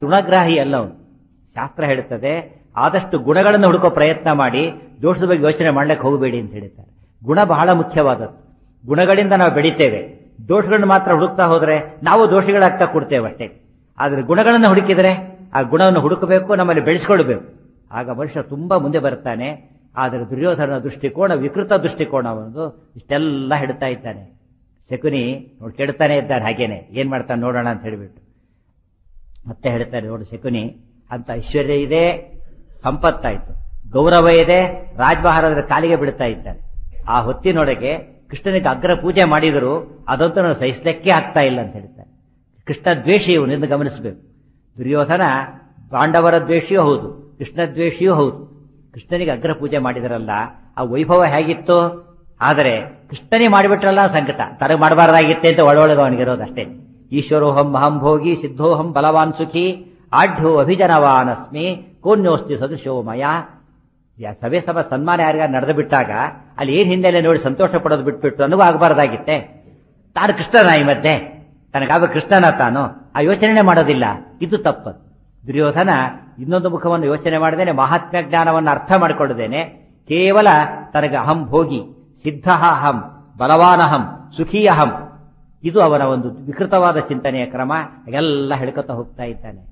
ಗುಣಗ್ರಾಹಿ ಅಲ್ಲ ಅವನು ಶಾಸ್ತ್ರ ಹೇಳುತ್ತದೆ ಆದಷ್ಟು ಗುಣಗಳನ್ನು ಹುಡುಕೋ ಪ್ರಯತ್ನ ಮಾಡಿ ದೋಷದ ಬಗ್ಗೆ ಯೋಚನೆ ಮಾಡ್ಲಿಕ್ಕೆ ಹೋಗಬೇಡಿ ಅಂತ ಹೇಳ್ತಾರೆ ಗುಣ ಬಹಳ ಮುಖ್ಯವಾದದ್ದು ಗುಣಗಳಿಂದ ನಾವು ಬೆಳಿತೇವೆ ದೋಷಗಳನ್ನು ಮಾತ್ರ ಹುಡುಕ್ತಾ ಹೋದ್ರೆ ನಾವು ದೋಷಿಗಳಾಗ್ತಾ ಕೊಡ್ತೇವೆ ಅಷ್ಟೇ ಆದ್ರೆ ಗುಣಗಳನ್ನು ಹುಡುಕಿದರೆ ಆ ಗುಣವನ್ನು ಹುಡುಕಬೇಕು ನಮ್ಮಲ್ಲಿ ಬೆಳೆಸ್ಕೊಳ್ಬೇಕು ಆಗ ಮನುಷ್ಯ ತುಂಬಾ ಮುಂದೆ ಬರ್ತಾನೆ ಆದರೆ ದುರ್ಯೋಧನ ದೃಷ್ಟಿಕೋನ ವಿಕೃತ ದೃಷ್ಟಿಕೋನ ಅವನದು ಇಷ್ಟೆಲ್ಲ ಹಿಡ್ತಾ ಇದ್ದಾನೆ ಶಕುನಿ ನೋಡಿ ಕೆಡ್ತಾನೆ ಇದ್ದಾನೆ ಹಾಗೇನೆ ಏನ್ ಮಾಡ್ತಾನೆ ನೋಡೋಣ ಅಂತ ಹೇಳಿಬಿಟ್ಟು ಮತ್ತೆ ಹೇಳ್ತಾರೆ ನೋಡು ಶಕುನಿ ಅಂತ ಐಶ್ವರ್ಯ ಇದೆ ಸಂಪತ್ತಾಯ್ತು ಗೌರವ ಇದೆ ರಾಜಮಹಾರಾಜರ ಕಾಲಿಗೆ ಬಿಡ್ತಾ ಇದ್ದಾನೆ ಆ ಹೊತ್ತಿನೊಳಗೆ ಕೃಷ್ಣನಿಗೆ ಅಗ್ರ ಪೂಜೆ ಮಾಡಿದರೂ ಅದಂತೂ ನಾನು ಸಹಿಸ್ಲಿಕ್ಕೆ ಆಗ್ತಾ ಇಲ್ಲ ಅಂತ ಹೇಳ್ತಾರೆ ಕೃಷ್ಣ ದ್ವೇಷಿ ಇವನಿಂದ ಗಮನಿಸಬೇಕು ದುರ್ಯೋಧನ ಪಾಂಡವರ ದ್ವೇಷಿಯೂ ಹೌದು ಕೃಷ್ಣ ದ್ವೇಷಿಯೂ ಹೌದು ಕೃಷ್ಣನಿಗೆ ಅಗ್ರ ಪೂಜೆ ಮಾಡಿದರಲ್ಲ ಆ ವೈಭವ ಹೇಗಿತ್ತು ಆದರೆ ಕೃಷ್ಣನೇ ಮಾಡಿಬಿಟ್ರಲ್ಲ ಸಂಕಟ ತನಗೆ ಮಾಡಬಾರ್ದಾಗಿತ್ತೆ ಅಂತ ಒಳಗೊಳಗೆ ಅವನಿಗಿರೋದು ಅಷ್ಟೇ ಈಶ್ವರೋಹಂ ಅಹಂ ಭೋಗಿ ಸಿದ್ಧೋಹಂ ಬಲವಾನ್ ಸುಖಿ ಆಢ್ಯೋ ಅಭಿಜನವಾನಸ್ಮಿ ಕೋನ್ಯೋಸ್ತಿ ಸದೃಶೋ ಮಯ ಯಾ- ಸಭೆ ಸಭ ಸನ್ಮಾನ ಯಾರಿಗಾರ ನಡೆದು ಬಿಟ್ಟಾಗ ಅಲ್ಲಿ ಏನ್ ಹಿನ್ನೆಲೆ ನೋಡಿ ಸಂತೋಷ ಪಡೋದು ಬಿಟ್ಬಿಟ್ಟು ನನಗೂ ಆಗಬಾರ್ದಾಗಿತ್ತೆ ತಾನು ಕೃಷ್ಣನ ಈ ಮಧ್ಯೆ ತನಗಾಗ ಕೃಷ್ಣನ ತಾನು ಆ ಯೋಚನೆ ಮಾಡೋದಿಲ್ಲ ಇದು ತಪ್ಪದು ದುರ್ಯೋಧನ ಇನ್ನೊಂದು ಮುಖವನ್ನು ಯೋಚನೆ ಮಾಡದೇನೆ ಮಹಾತ್ಮ ಜ್ಞಾನವನ್ನು ಅರ್ಥ ಮಾಡಿಕೊಳ್ಳದೇನೆ ಕೇವಲ ತನಗೆ ಅಹಂ ಭೋಗಿ ಸಿದ್ಧ ಅಹಂ ಬಲವಾನಹಂ ಸುಖೀಯಹಂ ಇದು ಅವನ ಒಂದು ವಿಕೃತವಾದ ಚಿಂತನೆಯ ಕ್ರಮ ಎಲ್ಲ ಹೇಳ್ಕೊತಾ ಹೋಗ್ತಾ ಇದ್ದಾನೆ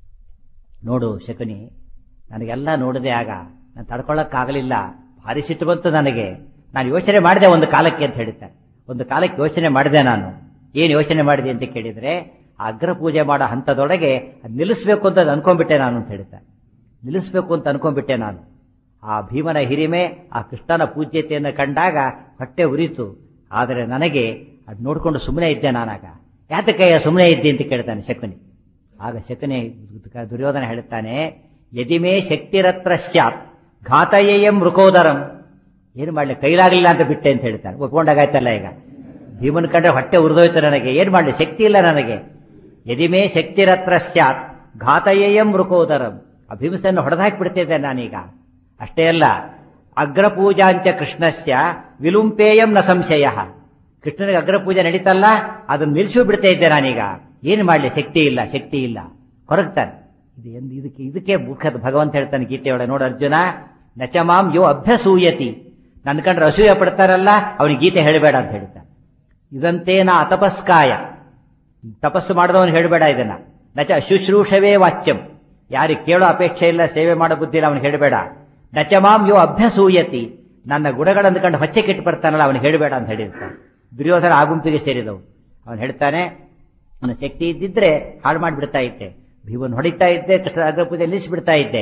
ನೋಡು ಶಕುನಿ ನನಗೆಲ್ಲ ನೋಡಿದೆ ಆಗ ನಾನು ತಡ್ಕೊಳ್ಳಕ್ಕಾಗಲಿಲ್ಲ ಭಾರಿ ಸಿಟ್ಟು ಬಂತು ನನಗೆ ನಾನು ಯೋಚನೆ ಮಾಡಿದೆ ಒಂದು ಕಾಲಕ್ಕೆ ಅಂತ ಹೇಳ್ತಾರೆ ಒಂದು ಕಾಲಕ್ಕೆ ಯೋಚನೆ ಮಾಡಿದೆ ನಾನು ಏನು ಯೋಚನೆ ಮಾಡಿದೆ ಅಂತ ಕೇಳಿದ್ರೆ ಆ ಅಗ್ರ ಪೂಜೆ ಮಾಡೋ ಹಂತದೊಳಗೆ ಅದು ನಿಲ್ಲಿಸ್ಬೇಕು ಅಂತ ಅನ್ಕೊಂಡ್ಬಿಟ್ಟೆ ನಾನು ಅಂತ ಹೇಳ್ತಾರೆ ನಿಲ್ಲಿಸ್ಬೇಕು ಅಂತ ಅನ್ಕೊಂಡ್ಬಿಟ್ಟೆ ನಾನು ಆ ಭೀಮನ ಹಿರಿಮೆ ಆ ಕೃಷ್ಣನ ಪೂಜ್ಯತೆಯನ್ನು ಕಂಡಾಗ ಹೊಟ್ಟೆ ಉರಿತು ಆದರೆ ನನಗೆ ಅದು ನೋಡ್ಕೊಂಡು ಸುಮ್ಮನೆ ಇದ್ದೆ ನಾನಾಗ ಯಾತಕ್ಕಯ್ಯ ಸುಮ್ಮನೆ ಇದ್ದೆ ಅಂತ ಕೇಳ್ತಾನೆ ಶಕುನಿ ಆಗ ಶಕುನಿ ದುರ್ಯೋಧನ ಹೇಳ್ತಾನೆ ಯದಿಮೇ ಶಕ್ತಿರತ್ರ ಸ್ಯಾತ್ ಘಾತಯೇಯಂ ಮೃಕೋದರಂ ಏನು ಮಾಡ್ಲಿ ಕೈಲಾಗಲಿಲ್ಲ ಅಂತ ಬಿಟ್ಟೆ ಅಂತ ಹೇಳ್ತಾನೆ ಒಪ್ಕೊಂಡಾಗಾಯ್ತಲ್ಲ ಈಗ ಭೀಮನ್ ಕಂಡ್ರೆ ಹೊಟ್ಟೆ ಉರಿದೋಯ್ತು ನನಗೆ ಏನ್ ಮಾಡ್ಲಿ ಶಕ್ತಿ ಇಲ್ಲ ನನಗೆ ಯದಿಮೇ ಶಕ್ತಿರತ್ರ ಸ್ಯಾತ್ ಘಾತಯೇಯಂ ಮೃಕೋದರಂ ಆ ಭೀಮಸನ್ನು ಹೊಡೆದಾಕ್ಬಿಡ್ತಿದ್ದೆ ನಾನೀಗ ಅಷ್ಟೇ ಅಲ್ಲ ಅಗ್ರಪೂಜಾಂಚ ಕೃಷ್ಣಸ್ಯ ವಿಲುಂಪೇಯಂ ನ ಸಂಶಯ ಕೃಷ್ಣನಿಗೆ ಅಗ್ರಪೂಜೆ ನಡೀತಲ್ಲ ಅದನ್ನ ನಿಲ್ಸು ಬಿಡ್ತಾ ಇದ್ದೆ ನಾನೀಗ ಏನ್ ಮಾಡ್ಲಿ ಶಕ್ತಿ ಇಲ್ಲ ಶಕ್ತಿ ಇಲ್ಲ ಕೊರಗ್ತಾನೆ ಇದು ಎಂದ್- ಇದಕ್ಕೆ ಇದಕ್ಕೆ ಮುಖ್ಯದ ಭಗವಂತ ಹೇಳ್ತಾನೆ ಗೀತೆಯೊಳಗೆ ನೋಡು ಅರ್ಜುನ ನಚಮಾಂ ಯೋ ಅಭ್ಯಸೂಯತಿ ನನ್ನ ಕಂಡ್ರೆ ಅಸೂಯ ಪಡ್ತಾರಲ್ಲ ಅವನಿಗೆ ಗೀತೆ ಹೇಳಬೇಡ ಅಂತ ಹೇಳ್ತಾನೆ ಇದಂತೇನ ಅತಪಸ್ಕಾಯ ತಪಸ್ಸು ಮಾಡಿದವನು ಹೇಳಬೇಡ ಇದನ್ನ ನಚ ಶುಶ್ರೂಷವೇ ವಾಚ್ಯಂ ಯಾರಿಗೆ ಕೇಳೋ ಅಪೇಕ್ಷೆ ಇಲ್ಲ ಸೇವೆ ಮಾಡೋ ಬುದ್ಧಿ ಇಲ್ಲ ಅವನು ಹೇಳಬೇಡ ನಚಮಾಂ ಯೋ ಅಭ್ಯಸೂಯತಿ ನನ್ನ ಗುಣಗಳನ್ನು ಕಂಡು ಹೊಚ್ಚೆ ಕೆಟ್ಟು ಬರ್ತಾನಲ್ಲ ಅವನು ಹೇಳಬೇಡ ಅಂತ ಹೇಳಿರ್ತಾನೆ ದುರ್ಯೋಧನ ಆ ಗುಂಪಿಗೆ ಸೇರಿದವು ಅವನು ಹೇಳ್ತಾನೆ ಅವನ ಶಕ್ತಿ ಇದ್ದಿದ್ರೆ ಹಾಳು ಮಾಡಿಬಿಡ್ತಾ ಇದ್ದೆ ಭೀಮನ್ ಹೊಡಿತಾ ಇದ್ದೆ ಕೃಷ್ಣ ಅಗ್ರಪೂಜೆ ನಿಲ್ಲಿಸಿಬಿಡ್ತಾ ಇದ್ದೆ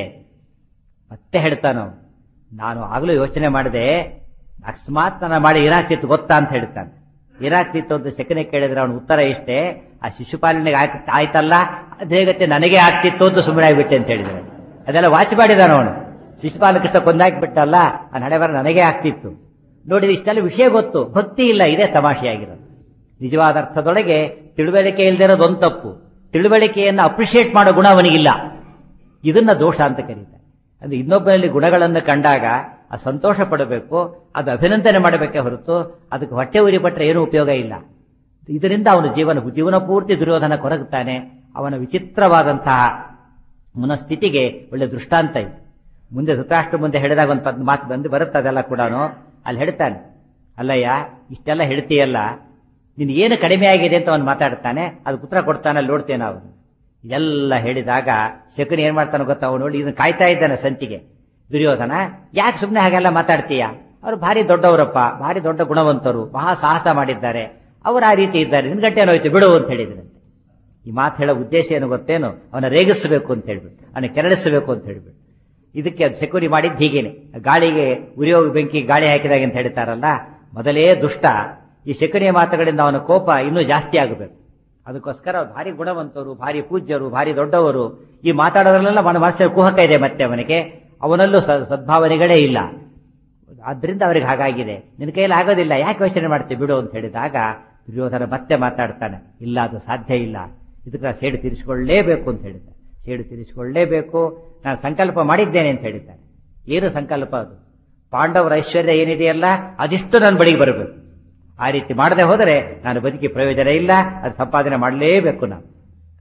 ಮತ್ತೆ ಹೇಳ್ತಾನು ನಾನು ಆಗಲೂ ಯೋಚನೆ ಮಾಡಿದೆ ಅಕಸ್ಮಾತ್ ನನ್ನ ಮಾಡಿ ಏನಾಗ್ತಿತ್ತು ಗೊತ್ತಾ ಅಂತ ಹೇಳ್ತಾನೆ ಏನಾಗ್ತಿತ್ತು ಅಂತ ಸೆಕೆಂಡ್ ಕೇಳಿದ್ರೆ ಅವನ ಉತ್ತರ ಇಷ್ಟೇ ಆ ಶಿಶುಪಾಲನೆಗೆ ಆಯ್ತು ಆಯ್ತಲ್ಲ ಅದೇ ಗತಿ ನನಗೆ ಆಗ್ತಿತ್ತು ಅಂತ ಸುಮ್ಮನೆ ಆಗ್ಬಿಟ್ಟೆ ಅಂತ ಹೇಳಿದ್ರೆ ಅದೆಲ್ಲ ವಾಚ್ ಮಾಡಿದಾನ ಅವನು ಶಿಶುಪಾಲ ಕೃಷ್ಣ ಕೊಂದಾಕ್ಬಿಟ್ಟಲ್ಲ ಆ ನಡೆ ಬರ ನನಗೆ ಆಗ್ತಿತ್ತು ನೋಡಿ ಇಷ್ಟೆಲ್ಲ ವಿಷಯ ಗೊತ್ತು ಭಕ್ತಿ ಇಲ್ಲ ಇದೇ ತಮಾಷೆಯಾಗಿರೋದು ನಿಜವಾದ ಅರ್ಥದೊಳಗೆ ತಿಳುವಳಿಕೆ ಇಲ್ಲದಿರೋದು ಒಂದು ತಪ್ಪು ತಿಳುವಳಿಕೆಯನ್ನು ಅಪ್ರಿಷಿಯೇಟ್ ಮಾಡೋ ಗುಣ ಅವನಿಗಿಲ್ಲ ಇದನ್ನ ದೋಷ ಅಂತ ಕರೀತಾರೆ ಅಂದ್ರೆ ಇನ್ನೊಬ್ಬನಲ್ಲಿ ಗುಣಗಳನ್ನು ಕಂಡಾಗ ಆ ಸಂತೋಷ ಪಡಬೇಕು ಅದು ಅಭಿನಂದನೆ ಮಾಡಬೇಕೇ ಹೊರತು ಅದಕ್ಕೆ ಹೊಟ್ಟೆ ಉರಿಪಟ್ರೆ ಏನೂ ಉಪಯೋಗ ಇಲ್ಲ ಇದರಿಂದ ಅವನ ಜೀವನ ಜೀವನ ಪೂರ್ತಿ ದುರ್ಯೋಧನ ಕೊರಗುತ್ತಾನೆ ಅವನ ವಿಚಿತ್ರವಾದಂತಹ ಮನಸ್ಥಿತಿಗೆ ಒಳ್ಳೆ ದೃಷ್ಟಾಂತ ಇದೆ ಮುಂದೆ ಧೃತರಾಷ್ಟ್ರ ಮುಂದೆ ಹೇಳಿದಾಗ ಒಂದು ಪದ್ ಮಾತು ಬಂದು ಬರುತ್ತೆ ಅದೆಲ್ಲ ಕೂಡ ಅಲ್ಲಿ ಹೇಳ್ತಾನೆ ಅಲ್ಲಯ್ಯ ಇಷ್ಟೆಲ್ಲ ಹೇಳ್ತೀಯಲ್ಲ ನಿನ್ ಏನು ಕಡಿಮೆ ಆಗಿದೆ ಅಂತ ಅವನು ಮಾತಾಡ್ತಾನೆ ಅದು ಉತ್ತರ ಕೊಡ್ತಾನೆ ಅಲ್ಲಿ ನೋಡ್ತೇನೆ ಅವನು ಇದೆಲ್ಲ ಹೇಳಿದಾಗ ಶಕುನಿ ಏನ್ ಮಾಡ್ತಾನೆ ಗೊತ್ತಾ ಅವನು ನೋಡಿ ಇದನ್ನ ಕಾಯ್ತಾ ಇದ್ದಾನೆ ಸಂಚಿಗೆ ದುರ್ಯೋಧನ ಯಾಕೆ ಸುಮ್ಮನೆ ಹಾಗೆಲ್ಲ ಮಾತಾಡ್ತೀಯ ಅವರು ಭಾರಿ ದೊಡ್ಡವರಪ್ಪ ಭಾರಿ ದೊಡ್ಡ ಗುಣವಂತರು ಮಹಾ ಸಾಹಸ ಮಾಡಿದ್ದಾರೆ ಅವರು ಆ ರೀತಿ ಇದ್ದಾರೆ ನಿನ್ ಗಂಟೆ ಹೋಯ್ತು ಬಿಡು ಅಂತ ಹೇಳಿದ್ರಂತೆ ಈ ಮಾತು ಹೇಳೋ ಉದ್ದೇಶ ಏನು ಗೊತ್ತೇನು ಅವನ ರೇಗಿಸಬೇಕು ಅಂತ ಹೇಳ್ಬಿಟ್ಟು ಅವನ ಕೆರಳಿಸಬೇಕು ಅಂತ ಹೇಳ್ಬಿಟ್ಟು ಇದಕ್ಕೆ ಸೆಕ್ಯೂರಿ ಮಾಡಿದ್ದು ಹೀಗೇನೆ ಗಾಳಿಗೆ ಉರಿಯೋ ಬೆಂಕಿ ಗಾಳಿ ಹಾಕಿದಾಗ ಅಂತ ಹೇಳ್ತಾರಲ್ಲ ಮೊದಲೇ ದುಷ್ಟ ಈ ಶಕುನಿಯ ಮಾತುಗಳಿಂದ ಅವನ ಕೋಪ ಇನ್ನೂ ಜಾಸ್ತಿ ಆಗಬೇಕು ಅದಕ್ಕೋಸ್ಕರ ಅವ್ರು ಭಾರಿ ಗುಣವಂತರು ಭಾರಿ ಪೂಜ್ಯರು ಭಾರಿ ದೊಡ್ಡವರು ಈ ಮಾತಾಡೋದ್ರಲ್ಲೆಲ್ಲ ಅವನ ಮನಸ್ಸಿನ ಕುಹಕ ಇದೆ ಮತ್ತೆ ಅವನಿಗೆ ಅವನಲ್ಲೂ ಸ- ಸದ್ಭಾವನೆಗಳೇ ಇಲ್ಲ ಆದ್ರಿಂದ ಅವರಿಗೆ ಹಾಗಾಗಿದೆ ನಿನ್ನ ಕೈಯಲ್ಲಿ ಆಗೋದಿಲ್ಲ ಯಾಕೆ ಯೋಚನೆ ಮಾಡ್ತೀವಿ ಬಿಡು ಅಂತ ಹೇಳಿದಾಗ ದುರ್ಯೋಧನ ಮತ್ತೆ ಮಾತಾಡ್ತಾನೆ ಇಲ್ಲ ಅದು ಸಾಧ್ಯ ಇಲ್ಲ ಇದಕ್ಕೆ ನಾನು ಸೇಡು ತೀರಿಸಿಕೊಳ್ಳಲೇಬೇಕು ಅಂತ ಹೇಳಿದ್ದೆ ಸೇಡು ತೀರಿಸಿಕೊಳ್ಳಲೇಬೇಕು ನಾನು ಸಂಕಲ್ಪ ಮಾಡಿದ್ದೇನೆ ಅಂತ ಹೇಳಿದ್ದಾನೆ ಏನು ಸಂಕಲ್ಪ ಅದು ಪಾಂಡವರ ಐಶ್ವರ್ಯ ಏನಿದೆಯಲ್ಲ ಅದಿಷ್ಟು ನನ್ನ ಬಳಿಗೆ ಬರಬೇಕು ಆ ರೀತಿ ಮಾಡದೆ ಹೋದರೆ ನಾನು ಬದುಕಿ ಪ್ರಯೋಜನ ಇಲ್ಲ ಅದು ಸಂಪಾದನೆ ಮಾಡಲೇಬೇಕು ನಾನು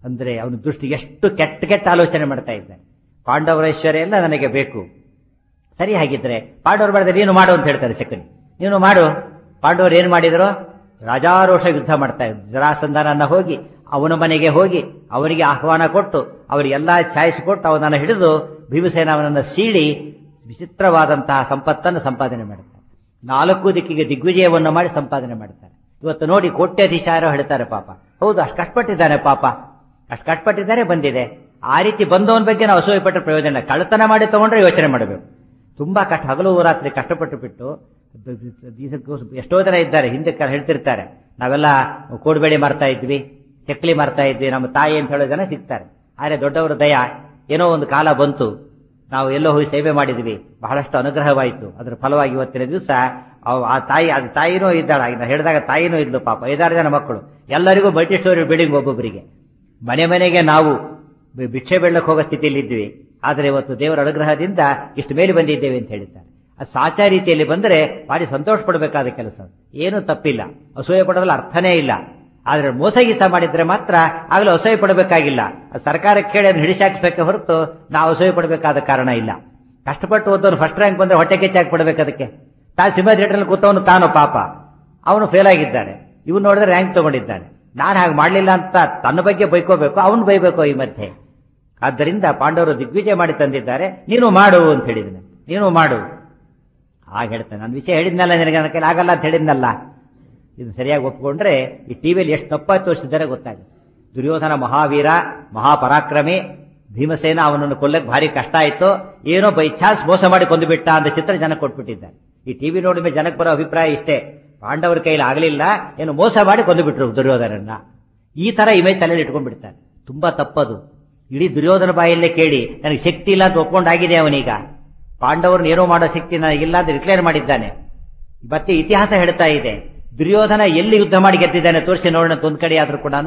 ಅಂದ್ರೆ ಅವನ ದೃಷ್ಟಿ ಎಷ್ಟು ಕೆಟ್ಟ ಕೆಟ್ಟ ಆಲೋಚನೆ ಮಾಡ್ತಾ ಇದ್ದಾನೆ ಪಾಂಡವರ ಐಶ್ವರ್ಯ ಎಲ್ಲ ನನಗೆ ಬೇಕು ಸರಿ ಹಾಗಿದ್ರೆ ಪಾಂಡವರು ಮಾಡಿದ್ರೆ ನೀನು ಮಾಡು ಅಂತ ಹೇಳ್ತಾರೆ ಶಕುನಿ ನೀನು ಮಾಡು ಪಾಂಡವರು ಏನ್ ಮಾಡಿದ್ರು ರಾಜಾರೋಷ ಯುದ್ಧ ಮಾಡ್ತಾ ಇದ್ರು ಜರಾಸಂಧಾನನ್ನ ಹೋಗಿ ಅವನ ಮನೆಗೆ ಹೋಗಿ ಅವನಿಗೆ ಆಹ್ವಾನ ಕೊಟ್ಟು ಅವರಿಗೆಲ್ಲ ಛಾಯಿಸಿಕೊಟ್ಟು ಅವನನ್ನು ಹಿಡಿದು ಭೀಮಸೇನ ಅವನನ್ನು ಸೀಳಿ ವಿಚಿತ್ರವಾದಂತಹ ಸಂಪತ್ತನ್ನು ಸಂಪಾದನೆ ಮಾಡ್ತಾರೆ ನಾಲ್ಕು ದಿಕ್ಕಿಗೆ ದಿಗ್ವಿಜಯವನ್ನು ಮಾಡಿ ಸಂಪಾದನೆ ಮಾಡ್ತಾರೆ ಇವತ್ತು ನೋಡಿ ಕೋಟ್ಯಾಧೀಶಾರ ಹೇಳ್ತಾರೆ ಪಾಪ ಹೌದು ಅಷ್ಟು ಕಷ್ಟಪಟ್ಟಿದ್ದಾನೆ ಪಾಪ ಅಷ್ಟು ಕಷ್ಟಪಟ್ಟಿದ್ದಾರೆ ಬಂದಿದೆ ಆ ರೀತಿ ಬಂದವನ ಬಗ್ಗೆ ನಾವು ಅಸೂಯೆ ಪಟ್ಟ ಪ್ರಯೋಜನ ಕಳ್ಳತನ ಮಾಡಿ ತಗೊಂಡ್ರೆ ಯೋಚನೆ ಮಾಡಬೇಕು ತುಂಬಾ ಕಷ್ಟ ಹಗಲು ರಾತ್ರಿ ಕಷ್ಟಪಟ್ಟು ಬಿಟ್ಟು ಎಷ್ಟೋ ಜನ ಇದ್ದಾರೆ ಹಿಂದೆ ಕ- ಹೇಳ್ತಿರ್ತಾರೆ ನಾವೆಲ್ಲ ಕೋಡ್ಬೇಳೆ ಮಾರ್ತಾ ಇದ್ವಿ ಚಕ್ಲಿ ಮಾರ್ತಾ ಇದ್ವಿ ನಮ್ಮ ತಾಯಿ ಅಂತ ಹೇಳೋ ಜನ ಸಿಗ್ತಾರೆ ಆದ್ರೆ ದೊಡ್ಡವರ ದಯ ಏನೋ ಒಂದು ಕಾಲ ಬಂತು ನಾವು ಎಲ್ಲೋ ಹೋಗಿ ಸೇವೆ ಮಾಡಿದ್ವಿ ಬಹಳಷ್ಟು ಅನುಗ್ರಹವಾಯಿತು ಅದರ ಫಲವಾಗಿ ಇವತ್ತಿನ ದಿವಸ ಆ ತಾಯಿ ಅದು ತಾಯಿನೂ ಇದ್ದಾಳ ಈಗ ನಾ ಹೇಳಿದಾಗ ತಾಯಿನೂ ಇದ್ಲು ಪಾಪ ಐದಾರು ಜನ ಮಕ್ಕಳು ಎಲ್ಲರಿಗೂ ಮಲ್ಟಿ ಸ್ಟೋರಿ ಬಿಲ್ಡಿಂಗ್ ಒಬ್ಬೊಬ್ಬರಿಗೆ ಮನೆ ಮನೆಗೆ ನಾವು ಬಿ- ಭಿಕ್ಷೆ ಬೆಳ್ಳಕ್ಕೆ ಹೋಗೋ ಸ್ಥಿತಿಯಲ್ಲಿ ಇದ್ವಿ ಆದರೆ ಇವತ್ತು ದೇವರ ಅನುಗ್ರಹದಿಂದ ಇಷ್ಟು ಮೇಲೆ ಬಂದಿದ್ದೇವೆ ಅಂತ ಹೇಳಿದ್ದಾರೆ ಅದು ಸಾಚಾ ರೀತಿಯಲ್ಲಿ ಬಂದರೆ ಭಾರಿ ಸಂತೋಷ ಪಡಬೇಕಾದ ಕೆಲಸ ಏನೂ ತಪ್ಪಿಲ್ಲ ಅಸೂಯೆ ಪಡೋದ್ರಲ್ಲಿ ಅರ್ಥನೇ ಇಲ್ಲ ಆದ್ರೆ ಮೋಸ ಗೀಸ ಮಾಡಿದ್ರೆ ಮಾತ್ರ ಆಗಲೂ ಅಸೂಯೆ ಪಡಬೇಕಾಗಿಲ್ಲ ಅದು ಸರ್ಕಾರಕ್ಕೆ ಕೇಳಿ ಅದನ್ನು ಹಿಡಿಸಾಕ್ಬೇಕೆ ಹೊರತು ನಾವು ಅಸೂಯೆ ಪಡಬೇಕಾದ ಕಾರಣ ಇಲ್ಲ ಕಷ್ಟಪಟ್ಟು ಓದೋನು ಫಸ್ಟ್ ರ್ಯಾಂಕ್ ಬಂದ್ರೆ ಹೊಟ್ಟೆ ಕೆಚ್ಚಾಕಿ ಪಡಬೇಕು ಅದಕ್ಕೆ ತಾ ಸಿಂಹ ಥಿಯೇಟರ್ನಲ್ಲಿ ಕೂತವನು ತಾನು ಪಾಪ ಅವನು ಫೇಲ್ ಆಗಿದ್ದಾನೆ ಇವನು ನೋಡಿದ್ರೆ ರ್ಯಾಂಕ್ ತಗೊಂಡಿದ್ದಾನೆ ನಾನು ಹಾಗೆ ಮಾಡಲಿಲ್ಲ ಅಂತ ತನ್ನ ಬಗ್ಗೆ ಬೈಕೋಬೇಕು ಅವನು ಬೈಬೇಕು ಈ ಮಧ್ಯೆ ಆದ್ದರಿಂದ ಪಾಂಡವರು ದಿಗ್ವಿಜಯ ಮಾಡಿ ತಂದಿದ್ದಾರೆ ನೀನು ಮಾಡು ಅಂತ ಹೇಳಿದನು ನೀನು ಮಾಡು ಹಾಗೆ ಹೇಳ್ತಾನೆ ನನ್ನ ವಿಷಯ ಹೇಳಿದ್ನಲ್ಲ ನಿನಗೆ ನನ್ನ ಕೈಲಿ ಆಗಲ್ಲ ಅಂತ ಹೇಳಿದ್ನಲ್ಲ ಇದು ಸರಿಯಾಗಿ ಒಪ್ಕೊಂಡ್ರೆ ಈ ಟಿವಿಯಲ್ಲಿ ಎಷ್ಟು ತಪ್ಪಾಗಿ ತೋರಿಸಿದ್ದಾರೆ ಗೊತ್ತಾಗುತ್ತೆ ದುರ್ಯೋಧನ ಮಹಾವೀರ ಮಹಾಪರಾಕ್ರಮಿ ಭೀಮಸೇನ ಅವನನ್ನು ಕೊಲ್ಲಕ್ಕೆ ಭಾರಿ ಕಷ್ಟ ಆಯಿತು ಏನೋ ಬೈ ಚಾನ್ಸ್ ಮೋಸ ಮಾಡಿ ಕೊಂದುಬಿಟ್ಟ ಅಂತ ಚಿತ್ರ ಜನಕ್ಕೆ ಕೊಟ್ಬಿಟ್ಟಿದ್ದಾರೆ ಈ ಟಿವಿ ನೋಡಿದ ಮೇಲೆ ಜನಕ್ಕೆ ಬರೋ ಅಭಿಪ್ರಾಯ ಇಷ್ಟೇ ಪಾಂಡವರ ಕೈಲಿ ಆಗಲಿಲ್ಲ ಏನು ಮೋಸ ಮಾಡಿ ಕೊಂದುಬಿಟ್ರು ದುರ್ಯೋಧನನ್ನ ಈ ತರ ಇಮೇಜ್ ತಲೆಯಲ್ಲಿ ಇಟ್ಕೊಂಡ್ಬಿಡ್ತಾರೆ ತುಂಬಾ ತಪ್ಪದು ಇಡೀ ದುರ್ಯೋಧನ ಬಾಯಲ್ಲೇ ಕೇಳಿ ನನಗೆ ಶಕ್ತಿ ಇಲ್ಲ ಅಂತ ಒಪ್ಕೊಂಡಾಗಿದೆ ಅವನೀಗ ಪಾಂಡವರನ್ನ ಏನೋ ಮಾಡೋ ಶಕ್ತಿ ನನಗಿಲ್ಲ ಅಂತ ಡಿಕ್ಲೇರ್ ಮಾಡಿದ್ದಾನೆ ಮತ್ತೆ ಇತಿಹಾಸ ಹೇಳ್ತಾ ಇದೆ ದುರ್ಯೋಧನ ಎಲ್ಲಿ ಯುದ್ಧ ಮಾಡಿ ಗೆದ್ದಿದ್ದಾನೆ ತೋರಿಸಿ ನೋಡೋಣ ಅಂತ ಒಂದ್ ಕಡೆ ಆದ್ರೂ ಕೂಡ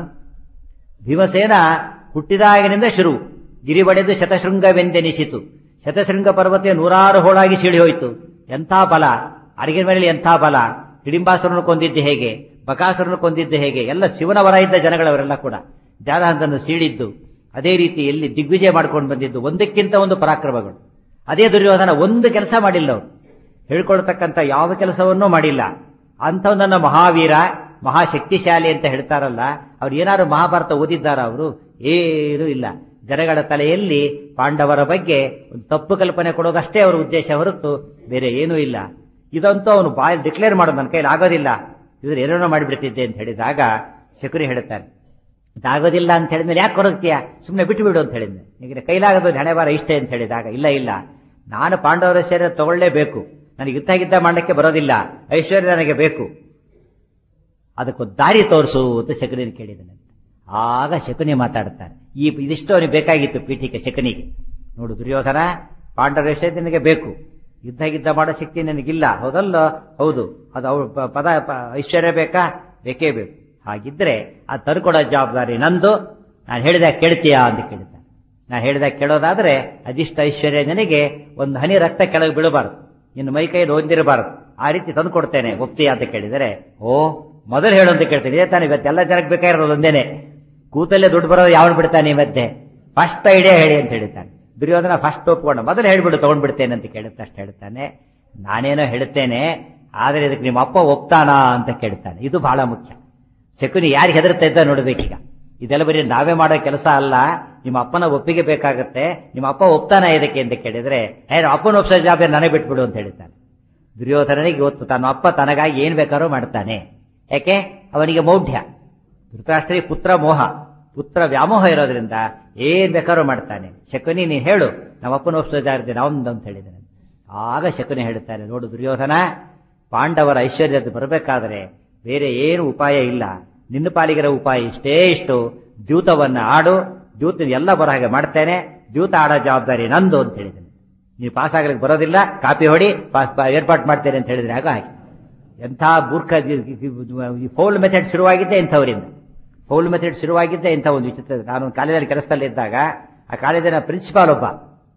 ಭೀಮಸೇನ ಹುಟ್ಟಿದಾಗಿನಿಂದ ಶುರು ಗಿರಿ ಬಡೆದು ಶತಶೃಂಗವೆಂದೆನಿಸಿತು ಶತಶೃಂಗ ಪರ್ವತ ನೂರಾರು ಹೋಳಾಗಿ ಸಿಳಿ ಹೋಯಿತು ಎಂಥ ಬಲ ಅಡಿಗೆ ಮೇಲೆ ಎಂಥ ಬಲ ಹಿಡಿಂಬಾಸುರನ್ನು ಕೊಂದಿದ್ದು ಹೇಗೆ ಬಕಾಸುರನ್ನು ಕೊಂದಿದ್ದು ಹೇಗೆ ಎಲ್ಲ ಶಿವನ ವರ ಇದ್ದ ಜನಗಳವರೆಲ್ಲ ಕೂಡ ಜಾನಹಂತನ್ನು ಸೀಳಿದ್ದು ಅದೇ ರೀತಿ ಎಲ್ಲಿ ದಿಗ್ವಿಜಯ ಮಾಡ್ಕೊಂಡು ಬಂದಿದ್ದು ಒಂದಕ್ಕಿಂತ ಒಂದು ಪರಾಕ್ರಮಗಳು ಅದೇ ದುರ್ಯೋಧನ ಒಂದು ಕೆಲಸ ಮಾಡಿಲ್ಲ ಅವರು ಹೇಳ್ಕೊಳ್ತಕ್ಕಂಥ ಯಾವ ಕೆಲಸವನ್ನೂ ಮಾಡಿಲ್ಲ ಅಂಥವನ್ನ ಮಹಾವೀರ ಮಹಾಶಕ್ತಿಶಾಲಿ ಅಂತ ಹೇಳ್ತಾರಲ್ಲ ಅವ್ರು ಏನಾದ್ರು ಮಹಾಭಾರತ ಓದಿದ್ದಾರ ಅವರು ಏನೂ ಇಲ್ಲ ಜನಗಳ ತಲೆಯಲ್ಲಿ ಪಾಂಡವರ ಬಗ್ಗೆ ಒಂದು ತಪ್ಪು ಕಲ್ಪನೆ ಕೊಡೋದಷ್ಟೇ ಅವರ ಉದ್ದೇಶ ಹೊರತು ಬೇರೆ ಏನೂ ಇಲ್ಲ ಇದಂತೂ ಅವನು ಬಾಯ್ ಡಿಕ್ಲೇರ್ ಮಾಡೋದು ನನ್ನ ಕೈಲಿ ಆಗೋದಿಲ್ಲ ಇದ್ರ ಏನೇನೋ ಮಾಡಿಬಿಡ್ತಿದ್ದೆ ಅಂತ ಹೇಳಿದಾಗ ಶಕುನಿ ಹೇಳ್ತಾನೆ ಇದಾಗೋದಿಲ್ಲ ಅಂತ ಹೇಳಿದ್ಮೇಲೆ ಯಾಕೆ ಕೊರಗ್ತೀಯ ಸುಮ್ಮನೆ ಬಿಟ್ಟು ಬಿಡು ಅಂತ ಹೇಳಿದ್ನೆ ನಿಮಗೆ ಕೈಲಾಗದು ಹಣೆ ಬಾರ ಇಷ್ಟೇ ಅಂತ ಹೇಳಿದಾಗ ಇಲ್ಲ ಇಲ್ಲ ನಾನು ಪಾಂಡವರ ಸೇರ ತಗೊಳ್ಳೇಬೇಕು ನನಗೆ ಯುದ್ಧ ಗಿದ್ದ ಮಾಡಲಿಕ್ಕೆ ಬರೋದಿಲ್ಲ ಐಶ್ವರ್ಯ ನನಗೆ ಬೇಕು ಅದಕ್ಕೊಂದು ದಾರಿ ತೋರಿಸು ಅಂತ ಶಕುನಿನ ಕೇಳಿದ್ದಾನೆ ಆಗ ಶಕುನಿ ಮಾತಾಡ್ತಾನೆ ಈ ಇದಿಷ್ಟು ಅವನಿಗೆ ಬೇಕಾಗಿತ್ತು ಪೀಠಿಕೆ ಶಕುನಿಗೆ ನೋಡು ದುರ್ಯೋಧನ ಪಾಂಡವರ ವಿಷಯ ನಿನಗೆ ಬೇಕು ಯುದ್ಧ ಗಿದ್ದ ಮಾಡೋ ಶಕ್ತಿ ನನಗಿಲ್ಲ ಹೌದಲ್ಲ ಹೌದು ಅದು ಅವ್ರ ಪ- ಪದ ಪ- ಐಶ್ವರ್ಯ ಬೇಕಾ ಬೇಕೇ ಬೇಕು ಹಾಗಿದ್ರೆ ಆ ತರ್ಕೊಡೋ ಜವಾಬ್ದಾರಿ ನಂದು ನಾನು ಹೇಳಿದಾಗ ಕೇಳ್ತೀಯಾ ಅಂತ ಕೇಳಿದ್ದಾನೆ ನಾನು ಹೇಳಿದಾಗ ಕೇಳೋದಾದ್ರೆ ಅದಿಷ್ಟ ಐಶ್ವರ್ಯ ನನಗೆ ಒಂದು ಹನಿ ರಕ್ತ ಕೆಳಗೆ ಬೀಳಬಾರದು ಇನ್ನು ಮೈ ಕೈ ಹೊಂದಿರಬಾರದು ಆ ರೀತಿ ತಂದು ಕೊಡ್ತೇನೆ ಒಪ್ತೀಯಾ ಅಂತ ಕೇಳಿದರೆ ಓ ಮೊದಲು ಹೇಳು ಅಂತ ಕೇಳ್ತೀನಿ ಇದೇ ತಾನೇ ಇವತ್ತೆಲ್ಲ ಜನಕ್ಕೆ ಬೇಕಾಗಿರೋದು ಒಂದೇನೆ ಕೂತಲ್ಲೇ ದುಡ್ಡು ಬರೋದು ಯಾವನು ಬಿಡ್ತಾನೆ ಈ ಮಧ್ಯೆ ಫಸ್ಟ್ ಐಡಿಯಾ ಹೇಳಿ ಅಂತ ಹೇಳ್ತಾನೆ ದುರ್ಯೋಧನ ಫಸ್ಟ್ ಒಪ್ಕೊಂಡು ಮೊದಲು ಹೇಳ್ಬಿಡು ತಗೊಂಡ್ಬಿಡ್ತೇನೆ ಅಂತ ಕೇಳುತ್ತೆ ಅಷ್ಟು ಹೇಳ್ತಾನೆ ನಾನೇನೋ ಹೇಳ್ತೇನೆ ಆದರೆ ಇದಕ್ಕೆ ನಿಮ್ಮ ಅಪ್ಪ ಒಪ್ತಾನಾ ಅಂತ ಕೇಳ್ತಾನೆ ಇದು ಬಹಳ ಮುಖ್ಯ ಶಕುನಿ ಯಾರಿಗೆ ಹೆದರ್ತಾ ಇದ್ದ ನೋಡ್ಬೇಕೀಗ ಇದೆಲ್ಲ ಬರೀ ನಾವೇ ಮಾಡೋ ಕೆಲಸ ಅಲ್ಲ ನಿಮ್ಮ ಅಪ್ಪನ ಒಪ್ಪಿಗೆ ಬೇಕಾಗತ್ತೆ ನಿಮ್ಮ ಅಪ್ಪ ಒಪ್ತಾನ ಇದಕ್ಕೆ ಅಂತ ಕೇಳಿದ್ರೆ ಏ ಅಪ್ಪನ ಒಪ್ಸೋ ಜವಾಬ್ದಾರಿ ನನಗೆ ಬಿಟ್ಬಿಡು ಅಂತ ಹೇಳ್ತಾನೆ ದುರ್ಯೋಧನನಿಗೆ ಗೊತ್ತು ತನ್ನ ಅಪ್ಪ ತನಗಾಗಿ ಏನ್ ಬೇಕಾದ್ರೂ ಮಾಡ್ತಾನೆ ಯಾಕೆ ಅವನಿಗೆ ಮೌಢ್ಯ ಧೃತರಾಷ್ಟ್ರಿಗೆ ಪುತ್ರ ಮೋಹ ಪುತ್ರ ವ್ಯಾಮೋಹ ಇರೋದ್ರಿಂದ ಏನ್ ಬೇಕಾದ್ರೂ ಮಾಡ್ತಾನೆ ಶಕುನಿ ನೀನ್ ಹೇಳು ನಮ್ಮ ಅಪ್ಪನ ಒಪ್ಸೋ ಜಾಗ್ರತೆ ನಾವೊಂದು ಅಂತ ಹೇಳಿದ್ದಾನೆ ಆಗ ಶಕುನಿ ಹೇಳ್ತಾನೆ ನೋಡು ದುರ್ಯೋಧನ ಪಾಂಡವರ ಐಶ್ವರ್ಯದ ಬರಬೇಕಾದ್ರೆ ಬೇರೆ ಏನು ಉಪಾಯ ಇಲ್ಲ ನಿನ್ನ ಪಾಲಿಗಿರೋ ಉಪಾಯ ಇಷ್ಟೇ ಇಷ್ಟು ದ್ಯೂತವನ್ನ ಆಡು ದ್ಯೂತ ಎಲ್ಲ ಬರೋ ಹಾಗೆ ಮಾಡ್ತೇನೆ ದ್ಯೂತ ಆಡೋ ಜವಾಬ್ದಾರಿ ನಂದು ಅಂತ ಹೇಳಿದ್ದೇನೆ ನೀವು ಪಾಸ್ ಆಗ್ಲಿಕ್ಕೆ ಬರೋದಿಲ್ಲ ಕಾಪಿ ಹೊಡಿ ಪಾಸ್ ಏರ್ಪಾಟ್ ಮಾಡ್ತೇನೆ ಅಂತ ಹೇಳಿದ್ರೆ ಆಗ ಹಾಗೆ ಎಂಥ ಮೂರ್ಖ ಫೌಲ್ ಮೆಥಡ್ ಶುರುವಾಗಿದ್ದೆ ಇಂಥವರಿಂದ ಫೌಲ್ ಮೆಥಡ್ ಶುರುವಾಗಿದ್ದೆ ಇಂಥ ಒಂದು ವಿಚಿತ್ರ ನಾನು ಕಾಲೇಜಲ್ಲಿ ಕೆಲಸದಲ್ಲಿ ಇದ್ದಾಗ ಆ ಕಾಲೇಜಿನ ಪ್ರಿನ್ಸಿಪಾಲ್ ಒಬ್ಬ